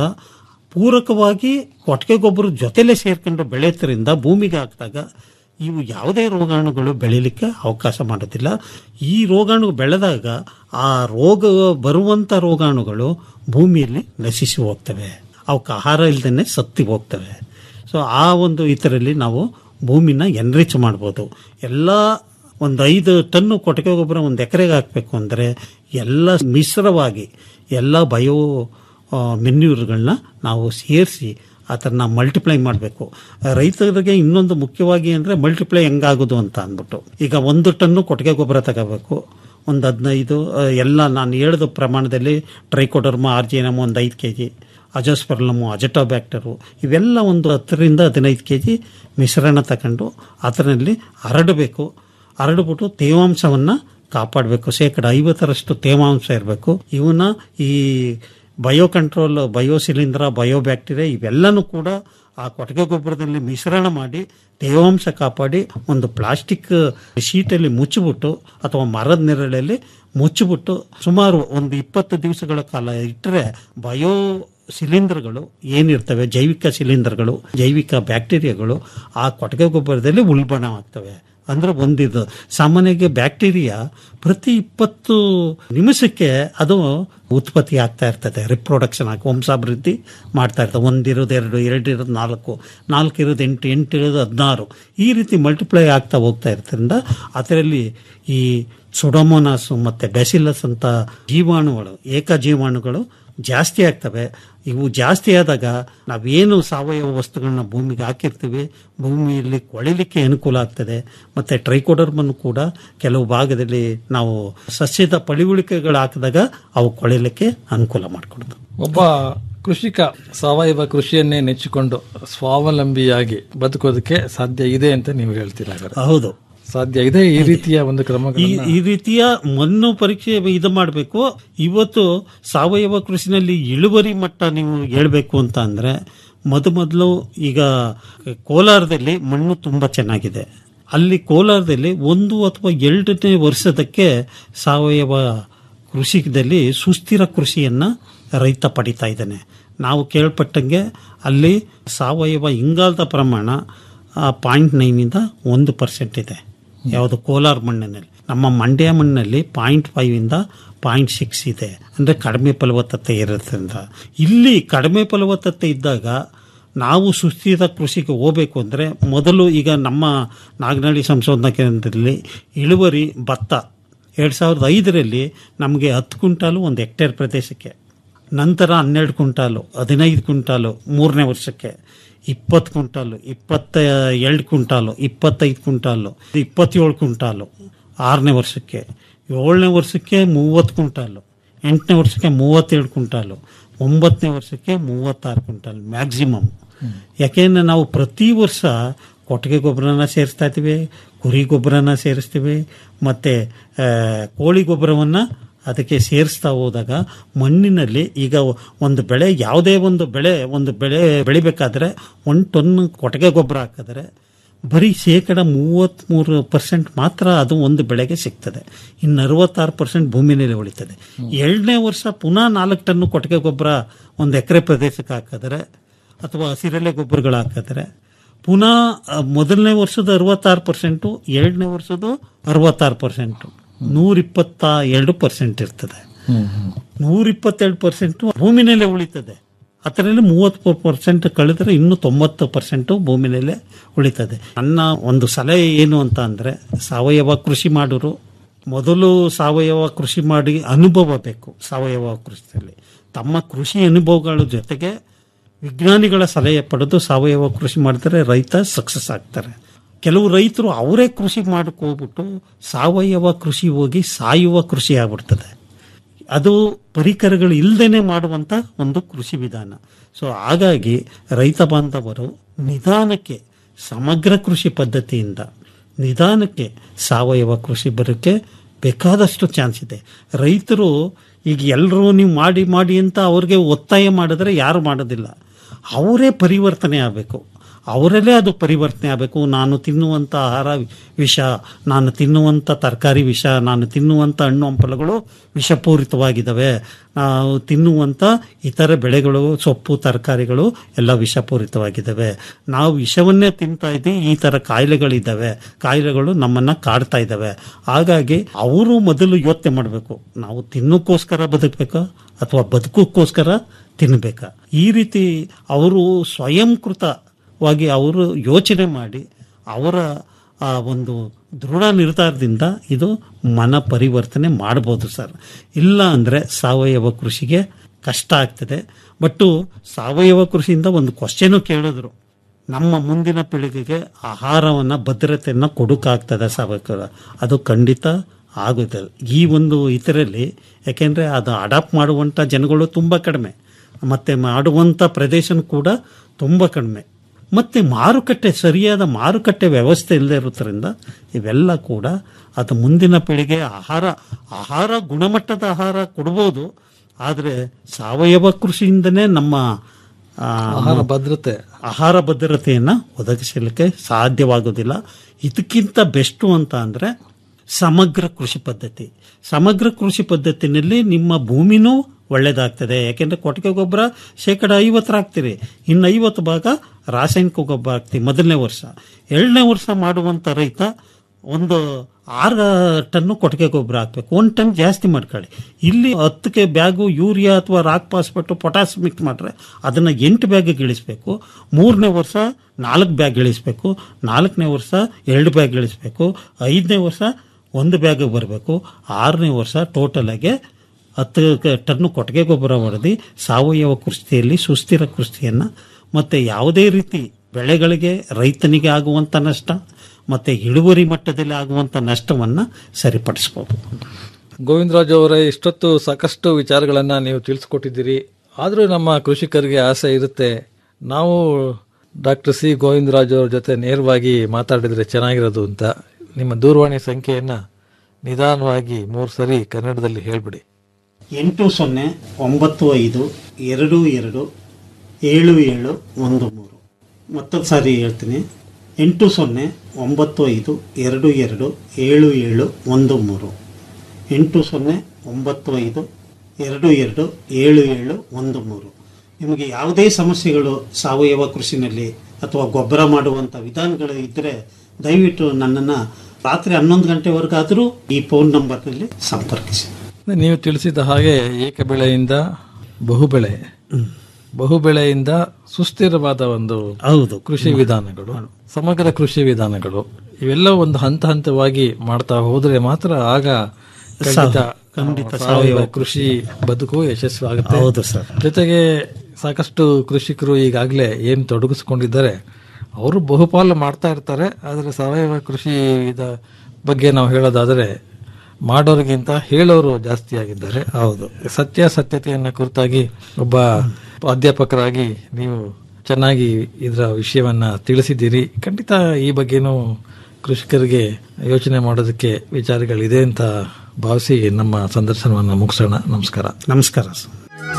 ಪೂರಕವಾಗಿ ಕೊಟ್ಟಿಗೆ ಗೊಬ್ಬರ ಜೊತೆಲೆ ಸೇರ್ಕೊಂಡು ಬೆಳೆಯೋದ್ರಿಂದ ಭೂಮಿಗೆ ಹಾಕಿದಾಗ ಇವು ಯಾವುದೇ ರೋಗಾಣುಗಳು ಬೆಳೀಲಿಕ್ಕೆ ಅವಕಾಶ ಮಾಡೋದಿಲ್ಲ ಈ ರೋಗಾಣು ಬೆಳೆದಾಗ ಆ ರೋಗ ಬರುವಂಥ ರೋಗಾಣುಗಳು ಭೂಮಿಯಲ್ಲಿ ನಶಿಸಿ ಹೋಗ್ತವೆ ಅವಕ್ಕೆ ಆಹಾರ ಇಲ್ದೇ ಸತ್ತಿ ಹೋಗ್ತವೆ ಸೊ ಆ ಒಂದು ಇದರಲ್ಲಿ ನಾವು ಭೂಮಿನ ಎನ್ರಿಚ್ ಮಾಡ್ಬೋದು ಎಲ್ಲ ಒಂದು ಐದು ಟನ್ನು ಕೊಟ್ಟಿಗೆ ಗೊಬ್ಬರ ಒಂದು ಎಕರೆಗೆ ಹಾಕಬೇಕು ಅಂದರೆ ಎಲ್ಲ ಮಿಶ್ರವಾಗಿ ಎಲ್ಲ ಬಯೋ ಮೆನ್ಯೂರ್ಗಳನ್ನ ನಾವು ಸೇರಿಸಿ ಅದನ್ನ ಮಲ್ಟಿಪ್ಲೈ ಮಾಡಬೇಕು ರೈತರಿಗೆ ಇನ್ನೊಂದು ಮುಖ್ಯವಾಗಿ ಅಂದರೆ ಮಲ್ಟಿಪ್ಲೈ ಹೆಂಗಾಗೋದು ಅಂತ ಅಂದ್ಬಿಟ್ಟು ಈಗ ಒಂದು ಟನ್ನು ಕೊಟ್ಟಿಗೆ ಗೊಬ್ಬರ ತಗೋಬೇಕು ಒಂದು ಹದಿನೈದು ಆ, ಎಲ್ಲ ನಾನು ಹೇಳಿದ ಪ್ರಮಾಣದಲ್ಲಿ ಟ್ರೈಕೋಡರ್ಮಾ ಆರ್ಜಿನಮ್ ಒಂದು ಐದು ಕೆ ಜಿ ಅಜೋಸ್ಪರ್ಲಮು ಅಜಟೋಬ್ಯಾಕ್ಟರು ಇವೆಲ್ಲ ಒಂದು ಹತ್ತರಿಂದ ಹದಿನೈದು ಕೆ ಜಿ ಮಿಶ್ರಣ ತಗೊಂಡು ಅದರಲ್ಲಿ ಹರಡಬೇಕು ಹರಡ್ಬಿಟ್ಟು ತೇವಾಂಶವನ್ನು ಕಾಪಾಡಬೇಕು ಶೇಕಡ ಐವತ್ತರಷ್ಟು ತೇವಾಂಶ ಇರಬೇಕು ಇವನ್ನ ಈ ಬಯೋ ಕಂಟ್ರೋಲ್ ಬಯೋ ಶಿಲೀಂಧ್ರ ಬಯೋ ಬ್ಯಾಕ್ಟೀರಿಯಾ ಇವೆಲ್ಲನೂ ಕೂಡ ಆ ಕೊಟ್ಟಿಗೆ ಗೊಬ್ಬರದಲ್ಲಿ ಮಿಶ್ರಣ ಮಾಡಿ ತೇವಾಂಶ ಕಾಪಾಡಿ ಒಂದು ಪ್ಲಾಸ್ಟಿಕ್ ಶೀಟಲ್ಲಿ ಮುಚ್ಚಿಬಿಟ್ಟು ಅಥವಾ ಮರದ ನೆರಳಲ್ಲಿ ಮುಚ್ಚಿಬಿಟ್ಟು ಸುಮಾರು ಒಂದು ಇಪ್ಪತ್ತು ದಿವಸಗಳ ಕಾಲ ಇಟ್ಟರೆ ಬಯೋ ಶಿಲೀಂಧ್ರಗಳು ಏನಿರ್ತವೆ ಜೈವಿಕ ಶಿಲೀಂಧ್ರಗಳು ಜೈವಿಕ ಬ್ಯಾಕ್ಟೀರಿಯಾಗಳು ಆ ಕೊಟ್ಟಿಗೆ ಗೊಬ್ಬರದಲ್ಲಿ ಉಲ್ಬಣವಾಗ್ತವೆ ಅಂದ್ರೆ ಒಂದಿದು ಸಾಮಾನ್ಯವಾಗಿ ಬ್ಯಾಕ್ಟೀರಿಯಾ ಪ್ರತಿ ಇಪ್ಪತ್ತು ನಿಮಿಷಕ್ಕೆ ಅದು ಉತ್ಪತ್ತಿ ಆಗ್ತಾ ಇರ್ತದೆ ರಿಪ್ರೊಡಕ್ಷನ್ ಆಗಿ ವಂಶಾಭಿವೃದ್ಧಿ ಮಾಡ್ತಾ ಇರ್ತದೆ ಒಂದಿರೋದು ಎರಡು ಎರಡು ಇರೋದು ನಾಲ್ಕು ನಾಲ್ಕು ಇರೋದು ಎಂಟು ಎಂಟು ಇರೋದು ಹದಿನಾರು ಈ ರೀತಿ ಮಲ್ಟಿಪ್ಲೈ ಆಗ್ತಾ ಹೋಗ್ತಾ ಇರ್ತದ್ರಿಂದ ಅದರಲ್ಲಿ ಈ ಸುಡೋಮೋನಾಸು ಮತ್ತು ಬೆಸಿಲಸ್ ಅಂತ ಜೀವಾಣುಗಳು ಏಕ ಜೀವಾಣುಗಳು ಜಾಸ್ತಿ ಆಗ್ತವೆ ಇವು ಜಾಸ್ತಿ ಆದಾಗ ನಾವೇನು ಸಾವಯವ ವಸ್ತುಗಳನ್ನ ಭೂಮಿಗೆ ಹಾಕಿರ್ತೀವಿ ಭೂಮಿಯಲ್ಲಿ ಕೊಳಿಲಿಕ್ಕೆ ಅನುಕೂಲ ಆಗ್ತದೆ ಮತ್ತೆ ಟ್ರೈಕೋಡರ್ಮನ್ನು ಕೂಡ ಕೆಲವು ಭಾಗದಲ್ಲಿ ನಾವು ಸಸ್ಯದ ಪಳಿಯುಳಿಕೆಗಳು ಹಾಕಿದಾಗ ಅವು ಕೊಳಿಲಿಕ್ಕೆ ಅನುಕೂಲ ಮಾಡಿಕೊಡ್ತವೆ ಒಬ್ಬ ಕೃಷಿಕ ಸಾವಯವ ಕೃಷಿಯನ್ನೇ ನೆಚ್ಚಿಕೊಂಡು ಸ್ವಾವಲಂಬಿಯಾಗಿ ಬದುಕೋದಕ್ಕೆ ಸಾಧ್ಯ ಇದೆ ಅಂತ ನೀವು ಹೇಳ್ತೀರಾ ಹಾಗಾದ್ರೆ. ಹೌದು ಸಾಧ್ಯ ಇದೆ ಈ ರೀತಿಯ ಒಂದು ಈ ಕ್ರಮಗಳನ್ನ ಈ ರೀತಿಯ ಮಣ್ಣು ಪರೀಕ್ಷೆ ಇದು ಮಾಡಬೇಕು ಇವತ್ತು ಸಾವಯವ ಕೃಷಿನಲ್ಲಿ ಇಳುವರಿ ಮಟ್ಟ ನೀವು ಹೇಳ್ಬೇಕು ಅಂತ ಅಂದ್ರೆ ಮೊದ ಮೊದಲು ಈಗ ಕೋಲಾರದಲ್ಲಿ ಮಣ್ಣು ತುಂಬಾ ಚೆನ್ನಾಗಿದೆ ಅಲ್ಲಿ ಕೋಲಾರದಲ್ಲಿ ಒಂದು ಅಥವಾ ಎರಡನೇ ವರ್ಷದಕ್ಕೆ ಸಾವಯವ ಕೃಷಿದಲ್ಲಿ ಸುಸ್ಥಿರ ಕೃಷಿಯನ್ನ ರೈತ ಪಡಿತಾ ಇದ್ದಾನೆ ನಾವು ಕೇಳ್ಪಟ್ಟಂಗೆ ಅಲ್ಲಿ ಸಾವಯವ ಇಂಗಾಲದ ಪ್ರಮಾಣ ಪಾಯಿಂಟ್ ನೈನಿಂದ ಒಂದು ಪರ್ಸೆಂಟ್ ಇದೆ ಯಾವುದು ಕೋಲಾರ ಮಣ್ಣಿನಲ್ಲಿ ನಮ್ಮ ಮಂಡ್ಯ ಮಣ್ಣಲ್ಲಿ ಪಾಯಿಂಟ್ ಫೈವ್ ಇಂದ ಪಾಯಿಂಟ್ ಸಿಕ್ಸ್ ಇದೆ ಅಂದ್ರೆ ಕಡಿಮೆ ಫಲವತ್ತತೆ ಇರೋದ್ರಿಂದ ಇಲ್ಲಿ ಕಡಿಮೆ ಫಲವತ್ತತೆ ಇದ್ದಾಗ ನಾವು ಸುಸ್ಥಿರ ಕೃಷಿಗೆ ಹೋಗ್ಬೇಕು ಅಂದ್ರೆ ಮೊದಲು ಈಗ ನಮ್ಮ ನಾಗನಹಳ್ಳಿ ಸಂಶೋಧನಾ ಕೇಂದ್ರದಲ್ಲಿ ಇಳುವರಿ ಭತ್ತ ಎರಡ್ ಸಾವಿರದ ಐದರಲ್ಲಿ ನಮಗೆ ಹತ್ತು ಕ್ವಿಂಟಾಲು ಒಂದು ಹೆಕ್ಟೇರ್ ಪ್ರದೇಶಕ್ಕೆ ನಂತರ ಹನ್ನೆರಡು ಕ್ವಿಂಟಾಲು ಹದಿನೈದು ಕ್ವಿಂಟಾಲು ಮೂರನೇ ವರ್ಷಕ್ಕೆ ಇಪ್ಪತ್ತು ಕ್ವಿಂಟಾಲು ಇಪ್ಪತ್ತ ಎರಡು ಕ್ವಿಂಟಾಲು ಇಪ್ಪತ್ತೈದು ಕ್ವಿಂಟಾಲು ಇಪ್ಪತ್ತೇಳು ಕ್ವಿಂಟಾಲು ಆರನೇ ವರ್ಷಕ್ಕೆ ಏಳನೇ ವರ್ಷಕ್ಕೆ ಮೂವತ್ತು ಕ್ವಿಂಟಾಲು ಎಂಟನೇ ವರ್ಷಕ್ಕೆ ಮೂವತ್ತೇಳು ಕ್ವಿಂಟಾಲು ಒಂಬತ್ತನೇ ವರ್ಷಕ್ಕೆ ಮೂವತ್ತಾರು ಕ್ವಿಂಟಾಲ್ ಮ್ಯಾಕ್ಸಿಮಮ್ ಯಾಕೆಂದ್ರೆ ನಾವು ಪ್ರತಿ ವರ್ಷ ಕೊಟ್ಟಿಗೆ ಗೊಬ್ಬರನ ಸೇರಿಸ್ತಾ ಇದ್ದೀವಿ ಕುರಿ ಗೊಬ್ಬರನ ಸೇರಿಸ್ತೀವಿ ಮತ್ತೆ ಆ, ಕೋಳಿ ಗೊಬ್ಬರವನ್ನ ಅದಕ್ಕೆ ಸೇರಿಸ್ತಾ ಹೋದಾಗ ಮಣ್ಣಿನಲ್ಲಿ ಈಗ ಒಂದು ಬೆಳೆ ಯಾವುದೇ ಒಂದು ಬೆಳೆ ಒಂದು ಬೆಳೆ ಬೆಳಿಬೇಕಾದ್ರೆ ಒಂದು ಟನ್ ಕೊಟ್ಟಿಗೆ ಗೊಬ್ಬರ ಹಾಕಿದ್ರೆ ಬರೀ ಶೇಕಡ ಮೂವತ್ತ್ಮೂರು ಪರ್ಸೆಂಟ್ ಮಾತ್ರ ಅದು ಒಂದು ಬೆಳೆಗೆ ಸಿಗ್ತದೆ ಇನ್ನು ಅರವತ್ತಾರು ಪರ್ಸೆಂಟ್ ಭೂಮಿನಲ್ಲಿ ಉಳಿತದೆ ಎರಡನೇ ವರ್ಷ ಪುನಃ ನಾಲ್ಕು ಟನ್ ಕೊಟ್ಟಿಗೆ ಗೊಬ್ಬರ ಒಂದು ಎಕರೆ ಪ್ರದೇಶಕ್ಕೆ ಹಾಕಿದ್ರೆ ಅಥವಾ ಹಸಿರೆಲೆ ಗೊಬ್ಬರಗಳು ಹಾಕಿದ್ರೆ ಪುನಃ ಆ, ಮೊದಲನೇ ವರ್ಷದ ಅರವತ್ತಾರು ಪರ್ಸೆಂಟು ಎರಡನೇ ವರ್ಷದ ಅರವತ್ತಾರು ಪರ್ಸೆಂಟು ನೂರಿಪ್ಪತ್ತ ಎರಡು ಪರ್ಸೆಂಟ್ ಇರ್ತದೆ ನೂರಿಪ್ಪತ್ತೆರಡು ಪರ್ಸೆಂಟ್ ಭೂಮಿನಲ್ಲೇ ಉಳಿತದೆ ಅದರಲ್ಲಿ ಮೂವತ್ತು ಪರ್ಸೆಂಟ್ ಕಳೆದ್ರೆ ಇನ್ನು ತೊಂಬತ್ತು ಪರ್ಸೆಂಟ್ ಭೂಮಿನಲ್ಲೇ ಉಳಿತದೆ ನನ್ನ ಒಂದು ಸಲಹೆ ಏನು ಅಂತ ಅಂದ್ರೆ ಸಾವಯವ ಕೃಷಿ ಮಾಡೋರು ಮೊದಲು ಸಾವಯವ ಕೃಷಿ ಮಾಡಿ ಅನುಭವ ಬೇಕು ಸಾವಯವ ಕೃಷಿಯಲ್ಲಿ ತಮ್ಮ ಕೃಷಿ ಅನುಭವಗಳ ಜೊತೆಗೆ ವಿಜ್ಞಾನಿಗಳ ಸಲಹೆ ಪಡೆದು ಸಾವಯವ ಕೃಷಿ ಮಾಡಿದ್ರೆ ರೈತ ಸಕ್ಸಸ್ ಆಗ್ತಾರೆ ಕೆಲವು ರೈತರು ಅವರೇ ಕೃಷಿ ಮಾಡಕ್ ಹೋಗ್ಬಿಟ್ಟು ಸಾವಯವ ಕೃಷಿ ಹೋಗಿ ಸಾಯುವ ಕೃಷಿ ಆಗ್ಬಿಡ್ತದೆ ಅದು ಪರಿಕರಗಳು ಇಲ್ಲದೇನೆ ಮಾಡುವಂತ ಒಂದು ಕೃಷಿ ವಿಧಾನ ಸೊ ಹಾಗಾಗಿ ರೈತ ಬಾಂಧವರು ನಿಧಾನಕ್ಕೆ ಸಮಗ್ರ ಕೃಷಿ ಪದ್ಧತಿಯಿಂದ ನಿಧಾನಕ್ಕೆ ಸಾವಯವ ಕೃಷಿ ಬರೋಕ್ಕೆ ಬೇಕಾದಷ್ಟು ಚಾನ್ಸ್ ಇದೆ ರೈತರು ಈಗ ಎಲ್ಲರೂ ನೀವು ಮಾಡಿ ಮಾಡಿ ಅಂತ ಅವ್ರಿಗೆ ಒತ್ತಾಯ ಮಾಡಿದ್ರೆ ಯಾರು ಮಾಡೋದಿಲ್ಲ ಅವರೇ ಪರಿವರ್ತನೆ ಆಗಬೇಕು ಅವರಲ್ಲೇ ಅದು ಪರಿವರ್ತನೆ ಆಗಬೇಕು ನಾನು ತಿನ್ನುವಂಥ ಆಹಾರ ವಿಷ ನಾನು ತಿನ್ನುವಂಥ ತರಕಾರಿ ವಿಷ ನಾನು ತಿನ್ನುವಂಥ ಹಣ್ಣು ಹಂಪಲುಗಳು ವಿಷಪೂರಿತವಾಗಿದ್ದಾವೆ ನಾವು ತಿನ್ನುವಂಥ ಇತರ ಬೆಳೆಗಳು ಸೊಪ್ಪು ತರಕಾರಿಗಳು ಎಲ್ಲ ವಿಷಪೂರಿತವಾಗಿದ್ದಾವೆ ನಾವು ವಿಷವನ್ನೇ ತಿಂತಾ ಇದ್ದೀವಿ ಈ ಥರ ಕಾಯಿಲೆಗಳಿದ್ದಾವೆ ಕಾಯಿಲೆಗಳು ನಮ್ಮನ್ನ ಕಾಡ್ತಾ ಇದ್ದಾವೆ ಹಾಗಾಗಿ ಅವರು ಮೊದಲು ಯೋಚನೆ ಮಾಡಬೇಕು ನಾವು ತಿನ್ನೋಕ್ಕೋಸ್ಕರ ಬದುಕಬೇಕಾ ಅಥವಾ ಬದುಕೋಕ್ಕೋಸ್ಕರ ತಿನ್ನಬೇಕಾ ಈ ರೀತಿ ಅವರು ಸ್ವಯಂಕೃತವಾಗಿ ಅವರು ಯೋಚನೆ ಮಾಡಿ ಅವರ ಆ ಒಂದು ದೃಢ ನಿರ್ಧಾರದಿಂದ ಇದು ಮನ ಪರಿವರ್ತನೆ ಮಾಡ್ಬೋದು ಸರ್ ಇಲ್ಲ ಅಂದರೆ ಸಾವಯವ ಕೃಷಿಗೆ ಕಷ್ಟ ಆಗ್ತದೆ ಬಟ್ಟು ಸಾವಯವ ಕೃಷಿಯಿಂದ ಒಂದು ಕ್ವಶನು ಕೇಳಿದ್ರು ನಮ್ಮ ಮುಂದಿನ ಪೀಳಿಗೆಗೆ ಆಹಾರವನ್ನ ಭದ್ರತೆಯನ್ನ ಕೊಡೋಕ್ಕಾಗ್ತದೆ ಸಾವಯವ ಅದು ಖಂಡಿತ ಆಗುತ್ತದೆ ಈ ಒಂದು ಇದರಲ್ಲಿ ಯಾಕೆಂದ್ರೆ ಅದು ಅಡಾಪ್ಟ್ ಮಾಡುವಂಥ ಜನಗಳು ತುಂಬ ಕಡಿಮೆ ಮತ್ತೆ ಮಾಡುವಂಥ ಪ್ರದೇಶನೂ ಕೂಡ ತುಂಬ ಕಡಿಮೆ ಮತ್ತೆ ಮಾರುಕಟ್ಟೆ ಸರಿಯಾದ ಮಾರುಕಟ್ಟೆ ವ್ಯವಸ್ಥೆ ಇಲ್ಲದೆ ಇರೋದ್ರಿಂದ ಇವೆಲ್ಲ ಕೂಡ ಅದು ಮುಂದಿನ ಪೀಳಿಗೆ ಆಹಾರ ಆಹಾರ ಗುಣಮಟ್ಟದ ಆಹಾರ ಕೊಡ್ಬೋದು ಆದರೆ ಸಾವಯವ ಕೃಷಿಯಿಂದನೇ ನಮ್ಮ ಆ, ಆಹಾರ ಭದ್ರತೆ ಆಹಾರ ಭದ್ರತೆಯನ್ನು ಒದಗಿಸಲಿಕ್ಕೆ ಸಾಧ್ಯವಾಗೋದಿಲ್ಲ ಇದಕ್ಕಿಂತ ಬೆಸ್ಟು ಅಂತ ಅಂದರೆ ಸಮಗ್ರ ಕೃಷಿ ಪದ್ಧತಿ ಸಮಗ್ರ ಕೃಷಿ ಪದ್ಧತಿನಲ್ಲಿ ನಿಮ್ಮ ಭೂಮಿನೂ ಒಳ್ಳೇದಾಗ್ತದೆ ಯಾಕೆಂದ್ರೆ ಕೊಟ್ಟಿಗೆ ಗೊಬ್ಬರ ಶೇಕಡ ಐವತ್ತರ ಹಾಕ್ತೀರಿ ಇನ್ನು ಐವತ್ತು ಭಾಗ ರಾಸಾಯನಿಕ ಗೊಬ್ಬರ ಹಾಕ್ತೀವಿ ಮೊದಲನೇ ವರ್ಷ ಎರಡನೇ ವರ್ಷ ಮಾಡುವಂಥ ರೈತ ಒಂದು ಆರು ಟನ್ನು ಕೊಟ್ಟಿಗೆ ಗೊಬ್ಬರ ಹಾಕ್ಬೇಕು ಒಂದು ಟನ್ ಜಾಸ್ತಿ ಮಾಡ್ಕೊಳ್ಳಿ ಇಲ್ಲಿ ಹತ್ತಕ್ಕೆ ಬ್ಯಾಗು ಯೂರಿಯಾ ಅಥವಾ ರಾಕ್ ಪಾಸ್ಬಿಟ್ಟು ಪೊಟ್ಯಾಸ್ ಮಿಕ್ಸ್ ಮಾಡ್ರೆ ಅದನ್ನು ಎಂಟು ಬ್ಯಾಗ್ ಇಳಿಸ್ಬೇಕು ಮೂರನೇ ವರ್ಷ ನಾಲ್ಕು ಬ್ಯಾಗ್ ಇಳಿಸ್ಬೇಕು ನಾಲ್ಕನೇ ವರ್ಷ ಎರಡು ಬ್ಯಾಗ್ ಇಳಿಸ್ಬೇಕು ಐದನೇ ವರ್ಷ ಒಂದು ಬ್ಯಾಗ್ ಬರಬೇಕು ಆರನೇ ವರ್ಷ ಟೋಟಲ್ ಆಗಿ ಹತ್ತು ಕ- ಟನ್ನು ಕೊಟ್ಟಿಗೆ ಗೊಬ್ಬರ ಹೊಡೆದು ಸಾವಯವ ಕೃಷಿಯಲ್ಲಿ ಸುಸ್ಥಿರ ಕೃಷಿಯನ್ನು ಮತ್ತು ಯಾವುದೇ ರೀತಿ ಬೆಳೆಗಳಿಗೆ ರೈತನಿಗೆ ಆಗುವಂಥ ನಷ್ಟ ಮತ್ತು ಇಳುವರಿ ಮಟ್ಟದಲ್ಲಿ ಆಗುವಂಥ ನಷ್ಟವನ್ನು ಸರಿಪಡಿಸ್ಬೋದು ಗೋವಿಂದರಾಜು ಅವರೇ ಇಷ್ಟೊತ್ತು ಸಾಕಷ್ಟು ವಿಚಾರಗಳನ್ನ ನೀವು ತಿಳಿಸ್ಕೊಟ್ಟಿದ್ದೀರಿ ಆದರೂ ನಮ್ಮ ಕೃಷಿಕರಿಗೆ ಆಸೆ ಇರುತ್ತೆ ನಾವು ಡಾಕ್ಟರ್ ಸಿ ಗೋವಿಂದರಾಜು ಅವ್ರ ಜೊತೆ ನೇರವಾಗಿ ಮಾತಾಡಿದ್ರೆ ಚೆನ್ನಾಗಿರೋದು ಅಂತ ನಿಮ್ಮ ದೂರವಾಣಿ ಸಂಖ್ಯೆಯನ್ನ ನಿಧಾನವಾಗಿ ಮೂರು ಸರಿ ಕನ್ನಡದಲ್ಲಿ ಹೇಳ್ಬಿಡಿ ಎಂಟು ಸೊನ್ನೆ ಒಂಬತ್ತು ಐದು ಎರಡು ಎರಡು ಏಳು ಏಳು ಒಂದು ಮೂರು ಮತ್ತೊಂದು ಸಾರಿ ಹೇಳ್ತೀನಿ ಎಂಟು ಸೊನ್ನೆ ಒಂಬತ್ತು ಐದು ಎರಡು ಎರಡು ಏಳು ಏಳು ಒಂದು ಮೂರು ಎಂಟು ಸೊನ್ನೆ ಒಂಬತ್ತು ಐದು ಎರಡು ಎರಡು ಏಳು ಏಳು ಒಂದು ಮೂರು ನಿಮಗೆ ಯಾವುದೇ ಸಮಸ್ಯೆಗಳು ಸಾವಯವ ಕೃಷಿನಲ್ಲಿ ಅಥವಾ ಗೊಬ್ಬರ ಮಾಡುವಂಥ ವಿಧಾನಗಳು ಇದ್ದರೆ ದಯವಿಟ್ಟು ನನ್ನನ್ನು ರಾತ್ರಿ ಹನ್ನೊಂದು ಗಂಟೆವರೆಗಾದರೂ ಈ ಫೋನ್ ನಂಬರ್ನಲ್ಲಿ ಸಂಪರ್ಕಿಸಿ ನೀವು ತಿಳಿಸಿದ ಹಾಗೆ ಏಕ ಬೆಳೆಯಿಂದ ಬಹುಬೆಳೆ ಬಹುಬೆಳೆಯಿಂದ ಸುಸ್ಥಿರವಾದ ಒಂದು ಹೌದು ಕೃಷಿ ವಿಧಾನಗಳು ಸಮಗ್ರ ಕೃಷಿ ವಿಧಾನಗಳು ಇವೆಲ್ಲ ಒಂದು ಹಂತ ಹಂತವಾಗಿ ಮಾಡ್ತಾ ಹೋದ್ರೆ ಮಾತ್ರ ಆಗ ಖಂಡಿತ ಖಂಡಿತ ಸಾವಯವ ಕೃಷಿ ಬದುಕು ಯಶಸ್ವಿ ಹೌದು ಸರ್. ಜೊತೆಗೆ ಸಾಕಷ್ಟು ಕೃಷಿಕರು ಈಗಾಗಲೇ ಏನು ತೊಡಗಿಸ್ಕೊಂಡಿದ್ದಾರೆ ಅವರು ಬಹುಪಾಲು ಮಾಡ್ತಾ ಇರ್ತಾರೆ ಆದರೆ ಸಾವಯವ ಕೃಷಿ ಇದ ಬಗ್ಗೆ ನಾವು ಹೇಳೋದಾದರೆ ಮಾಡೋರಿಗಿಂತ ಹೇಳೋರು ಜಾಸ್ತಿ ಆಗಿದ್ದಾರೆ ಹೌದು ಸತ್ಯಾಸತ್ಯತೆಯನ್ನ ಕುರಿತಾಗಿ ಒಬ್ಬ ಅಧ್ಯಾಪಕರಾಗಿ ನೀವು ಚೆನ್ನಾಗಿ ಇದರ ವಿಷಯವನ್ನ ತಿಳಿಸಿದ್ದೀರಿ ಖಂಡಿತ ಈ ಬಗ್ಗೆನೂ ಕೃಷಿಕರಿಗೆ ಯೋಚನೆ ಮಾಡೋದಕ್ಕೆ ವಿಚಾರಗಳಿದೆ ಅಂತ ಭಾವಿಸಿ ನಮ್ಮ ಸಂದರ್ಶನವನ್ನು ಮುಗಿಸೋಣ ನಮಸ್ಕಾರ ನಮಸ್ಕಾರ ಸರ್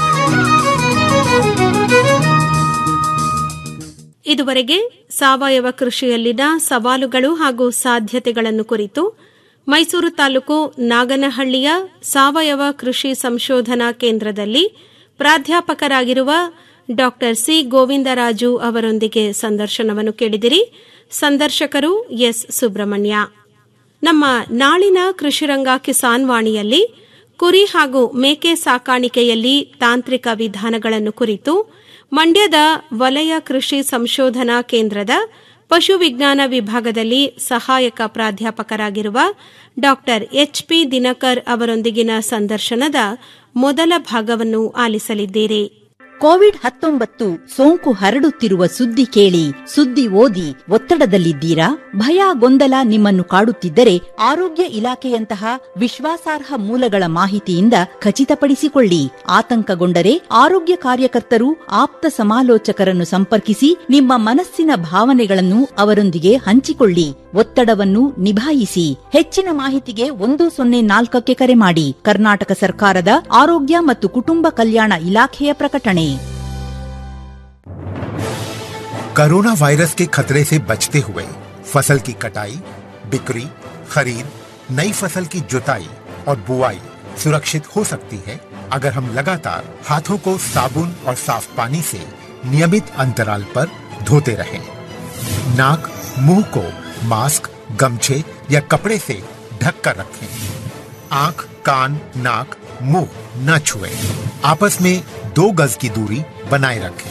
ಇದುವರೆಗೆ ಸಾವಯವ ಕೃಷಿಯಲ್ಲಿನ ಸವಾಲುಗಳು ಹಾಗೂ ಸಾಧ್ಯತೆಗಳನ್ನು ಕುರಿತು ಮೈಸೂರು ತಾಲೂಕು ನಾಗನಹಳ್ಳಿಯ ಸಾವಯವ ಕೃಷಿ ಸಂಶೋಧನಾ ಕೇಂದ್ರದಲ್ಲಿ ಪ್ರಾಧ್ಯಾಪಕರಾಗಿರುವ ಡಾ ಸಿ ಗೋವಿಂದರಾಜು ಅವರೊಂದಿಗೆ ಸಂದರ್ಶನವನ್ನು ಕೇಳಿದಿರಿ ಸಂದರ್ಶಕರು ಎಸ್ ಸುಬ್ರಹ್ಮಣ್ಯ ನಮ್ಮ ನಾಳಿನ ಕೃಷಿರಂಗ ಕಿಸಾನ್ ವಾಣಿಯಲ್ಲಿ ಕುರಿ ಹಾಗೂ ಮೇಕೆ ಸಾಕಾಣಿಕೆಯಲ್ಲಿ ತಾಂತ್ರಿಕ ವಿಧಾನಗಳನ್ನು ಕುರಿತು ಮಂಡ್ಯದ ವಲಯ ಕೃಷಿ ಸಂಶೋಧನಾ ಕೇಂದ್ರದ ಪಶು ವಿಜ್ಞಾನ ವಿಭಾಗದಲ್ಲಿ ಸಹಾಯಕ ಪ್ರಾಧ್ಯಾಪಕರಾಗಿರುವ ಡಾ ಎಚ್ಪಿ ದಿನಕರ್ ಅವರೊಂದಿಗಿನ ಸಂದರ್ಶನದ ಮೊದಲ ಭಾಗವನ್ನು ಆಲಿಸಲಿದ್ದೀರಿ ಕೋವಿಡ್ ಹತ್ತೊಂಬತ್ತು ಸೋಂಕು ಹರಡುತ್ತಿರುವ ಸುದ್ದಿ ಕೇಳಿ ಸುದ್ದಿ ಓದಿ ಒತ್ತಡದಲ್ಲಿದ್ದೀರಾ ಭಯ ಗೊಂದಲ ನಿಮ್ಮನ್ನು ಕಾಡುತ್ತಿದ್ದರೆ ಆರೋಗ್ಯ ಇಲಾಖೆಯಂತಹ ವಿಶ್ವಾಸಾರ್ಹ ಮೂಲಗಳ ಮಾಹಿತಿಯಿಂದ ಖಚಿತಪಡಿಸಿಕೊಳ್ಳಿ ಆತಂಕಗೊಂಡರೆ ಆರೋಗ್ಯ ಕಾರ್ಯಕರ್ತರು ಆಪ್ತ ಸಮಾಲೋಚಕರನ್ನು ಸಂಪರ್ಕಿಸಿ ನಿಮ್ಮ ಮನಸ್ಸಿನ ಭಾವನೆಗಳನ್ನು ಅವರೊಂದಿಗೆ ಹಂಚಿಕೊಳ್ಳಿ ಒತ್ತಡವನ್ನು ನಿಭಾಯಿಸಿ ಹೆಚ್ಚಿನ ಮಾಹಿತಿಗೆ ಒಂದು ಸೊನ್ನೆ ನಾಲ್ಕಕ್ಕೆ ಕರೆ ಮಾಡಿ ಕರ್ನಾಟಕ ಸರ್ಕಾರದ ಆರೋಗ್ಯ ಮತ್ತು ಕುಟುಂಬ ಕಲ್ಯಾಣ ಇಲಾಖೆಯ ಪ್ರಕಟಣೆ कोरोना वायरस के खतरे से बचते हुए फसल की कटाई बिक्री खरीद नई फसल की जुताई और बुआई सुरक्षित हो सकती है अगर हम लगातार हाथों को साबुन और साफ पानी से नियमित अंतराल पर धोते रहें। नाक मुंह को मास्क गमछे या कपड़े से ढक कर रखें आंख कान नाक मुंह न छुएं। आपस में दो गज की दूरी बनाए रखें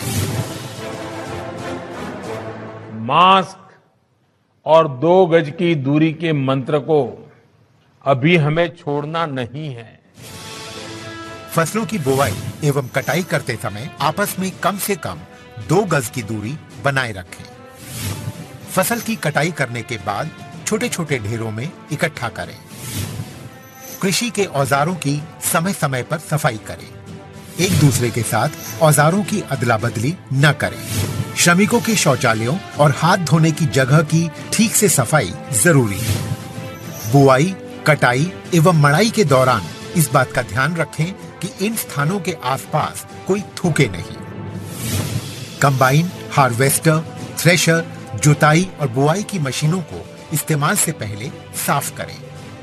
मास्क और दो गज की दूरी के मंत्र को अभी हमें छोड़ना नहीं है फसलों की बुवाई एवं कटाई करते समय आपस में कम से कम दो गज की दूरी बनाए रखें फसल की कटाई करने के बाद छोटे छोटे ढेरों में इकट्ठा करें कृषि के औजारों की समय समय पर सफाई करें एक दूसरे के साथ औजारों की अदला बदली न करें श्रमिकों के शौचालयों और हाथ धोने की जगह की ठीक से सफाई जरूरी है बुआई कटाई एवं मड़ाई के दौरान इस बात का ध्यान रखें कि इन स्थानों के आसपास कोई थूके नहीं कंबाइन हार्वेस्टर थ्रेशर जुताई और बुआई की मशीनों को इस्तेमाल से पहले साफ करें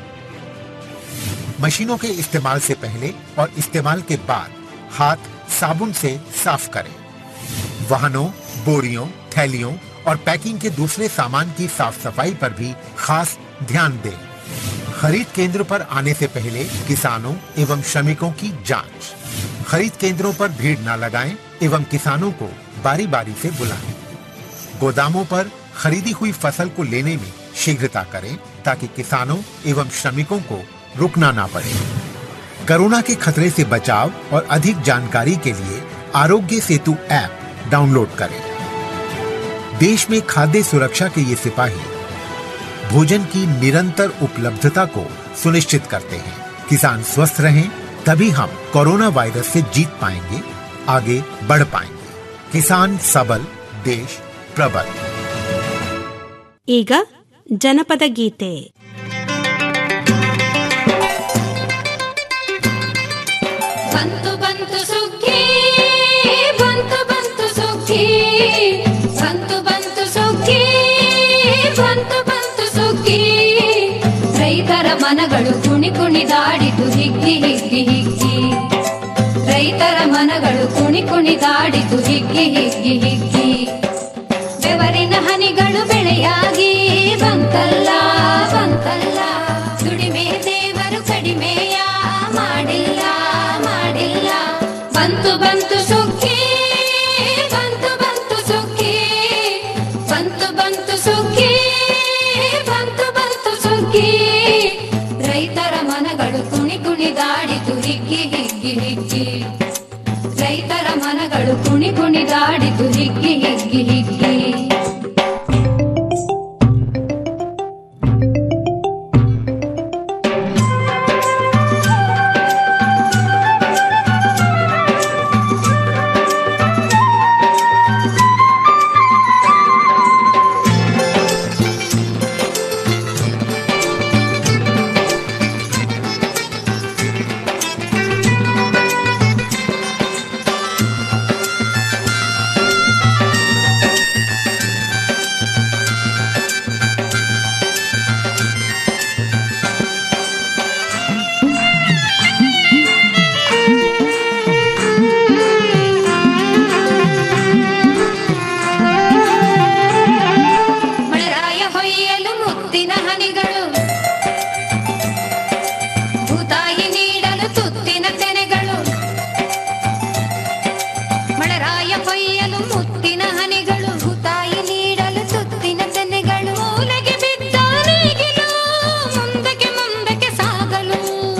मशीनों के इस्तेमाल से पहले और इस्तेमाल के बाद हाथ साबुन से साफ करें वाहनों बोरियों थैलियों और पैकिंग के दूसरे सामान की साफ सफाई पर भी खास ध्यान दें खरीद केंद्र पर आने से पहले किसानों एवं श्रमिकों की जांच खरीद केंद्रों पर भीड़ न लगाएं एवं किसानों को बारी बारी से बुलाएं गोदामों पर खरीदी हुई फसल को लेने में शीघ्रता करें ताकि किसानों एवं श्रमिकों को रुकना ना पड़े कोरोना के खतरे से बचाव और अधिक जानकारी के लिए आरोग्य सेतु ऐप डाउनलोड करें देश में खाद्य सुरक्षा के ये सिपाही भोजन की निरंतर उपलब्धता को सुनिश्चित करते हैं किसान स्वस्थ रहें तभी हम कोरोना वायरस से जीत पाएंगे आगे बढ़ पाएंगे किसान सबल देश प्रबल ಈಗ ಜನಪದ ಗೀತೆ ಬಂತು ಬಂತು ಸುಗ್ಗಿ ಬಂತು ಬಂತು ಸುಗ್ಗಿ ಬಂತು ಬಂತು ಸುಗ್ಗಿ ಬಂತು ಬಂತು ಸುಗ್ಗಿ ರೈತರ ಮನಗಳು ಕುಣಿ ಕುಣಿದಾಡಿತು ಹಿಗ್ಗಿ ಹಿಗ್ಗಿ ಹಿಗ್ಗಿ ರೈತರ ಮನಗಳು ಕುಣಿ ಕುಣಿದಾಡಿತು ಹಿಗ್ಗಿ ಹಿಗ್ಗಿ ಹಿಗ್ಗಿ ಬೆವರಿನ ಹನಿಗಳು ಬೆಳೆಯಾಗಿ ಬಂತಲ್ಲ ಬಂತಲ್ಲ ದುಡಿಮೆ ದೇವರು ಕಡಿಮೆಯ ಮಾಡಿಲ್ಲ ಮಾಡಿಲ್ಲ ಬಂತು ಬಂತು ಸುಗ್ಗಿ ಬಂತು ಬಂತು ಸುಗ್ಗಿ ಬಂತು ಬಂತು ಸುಗ್ಗಿ ಬಂತು ಬಂತು ಸುಗ್ಗಿ ರೈತರ ಮನಗಳು ಕುಣಿ ಕುಣಿದಾಡಿತು ಹಿಗ್ಗಿ ಹಿಗ್ಗಿ ಹಿಗ್ಗಿ ರೈತರ ಮನಗಳು ಕುಣಿ ಕುಣಿದಾಡಿತು ಹಿಗ್ಗಿ ಹಿಗ್ಗಿ ಹಿಗ್ಗಿ ಮಳೆರಾಯ ಹೊಯ್ಯಲು ಮುತ್ತಿನ ಹನಿಗಳು ಭೂತಾಯಿ ನೀಡಲು ತುತ್ತಿನ ತೆನೆಗಳು ಮಳೆರಾಯ ಹೊಯ್ಯಲು ಮುತ್ತಿನ ಹನಿಗಳು ಭೂತಾಯಿ ನೀಡಲು ತುತ್ತಿನ ತೆನೆಗಳು ಮೂಲೆಗೆ ಬಿದ್ದ ನೇಗಿಲು ಮುಂದಕ್ಕೆ ಮುಂದಕ್ಕೆ ಸಾಗಲು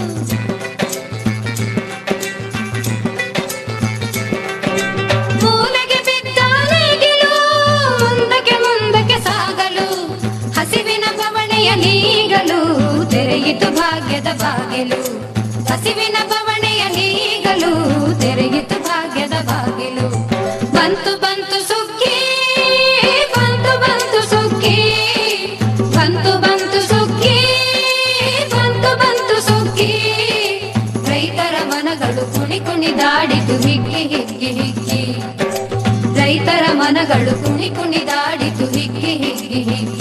ಮೂಲೆಗೆ ಬಿದ್ದ ನೇಗಿಲು ಮುಂದಕ್ಕೆ ಮುಂದಕ್ಕೆ ಸಾಗಲು ಹಸಿವಿನ ಬವಣೆಯ ನೀಗಲು ತೆರೆಯಿತು ಭಾಗ್ಯದ ಬಾಗಿಲು ಹಸಿವಿನ ಬವಣೆಯ ನೀಗಲು ತೆರೆಯಿತು ಭಾಗ್ಯದ ಬಾಗಿಲು ಬಂತು ಬಂತು ಸುಗ್ಗಿ ಬಂತು ಬಂತು ಸುಗ್ಗಿ ಬಂತು ಬಂತು ಸುಗ್ಗಿ ಬಂತು ಬಂತು ಸುಗ್ಗಿ ರೈತರ ಮನಗಳು ಕುಣಿ ಕುಣಿದಾಡಿತು ಹಿಗ್ಗಿ ಹಿಗ್ಗಿ ಹಿಗ್ಗಿ ರೈತರ ಮನಗಳು ಕುಣಿ ಕುಣಿದಾಡಿತು ಹಿಗ್ಗಿ ಹಿಗ್ಗಿ ಹಿಗ್ಗಿ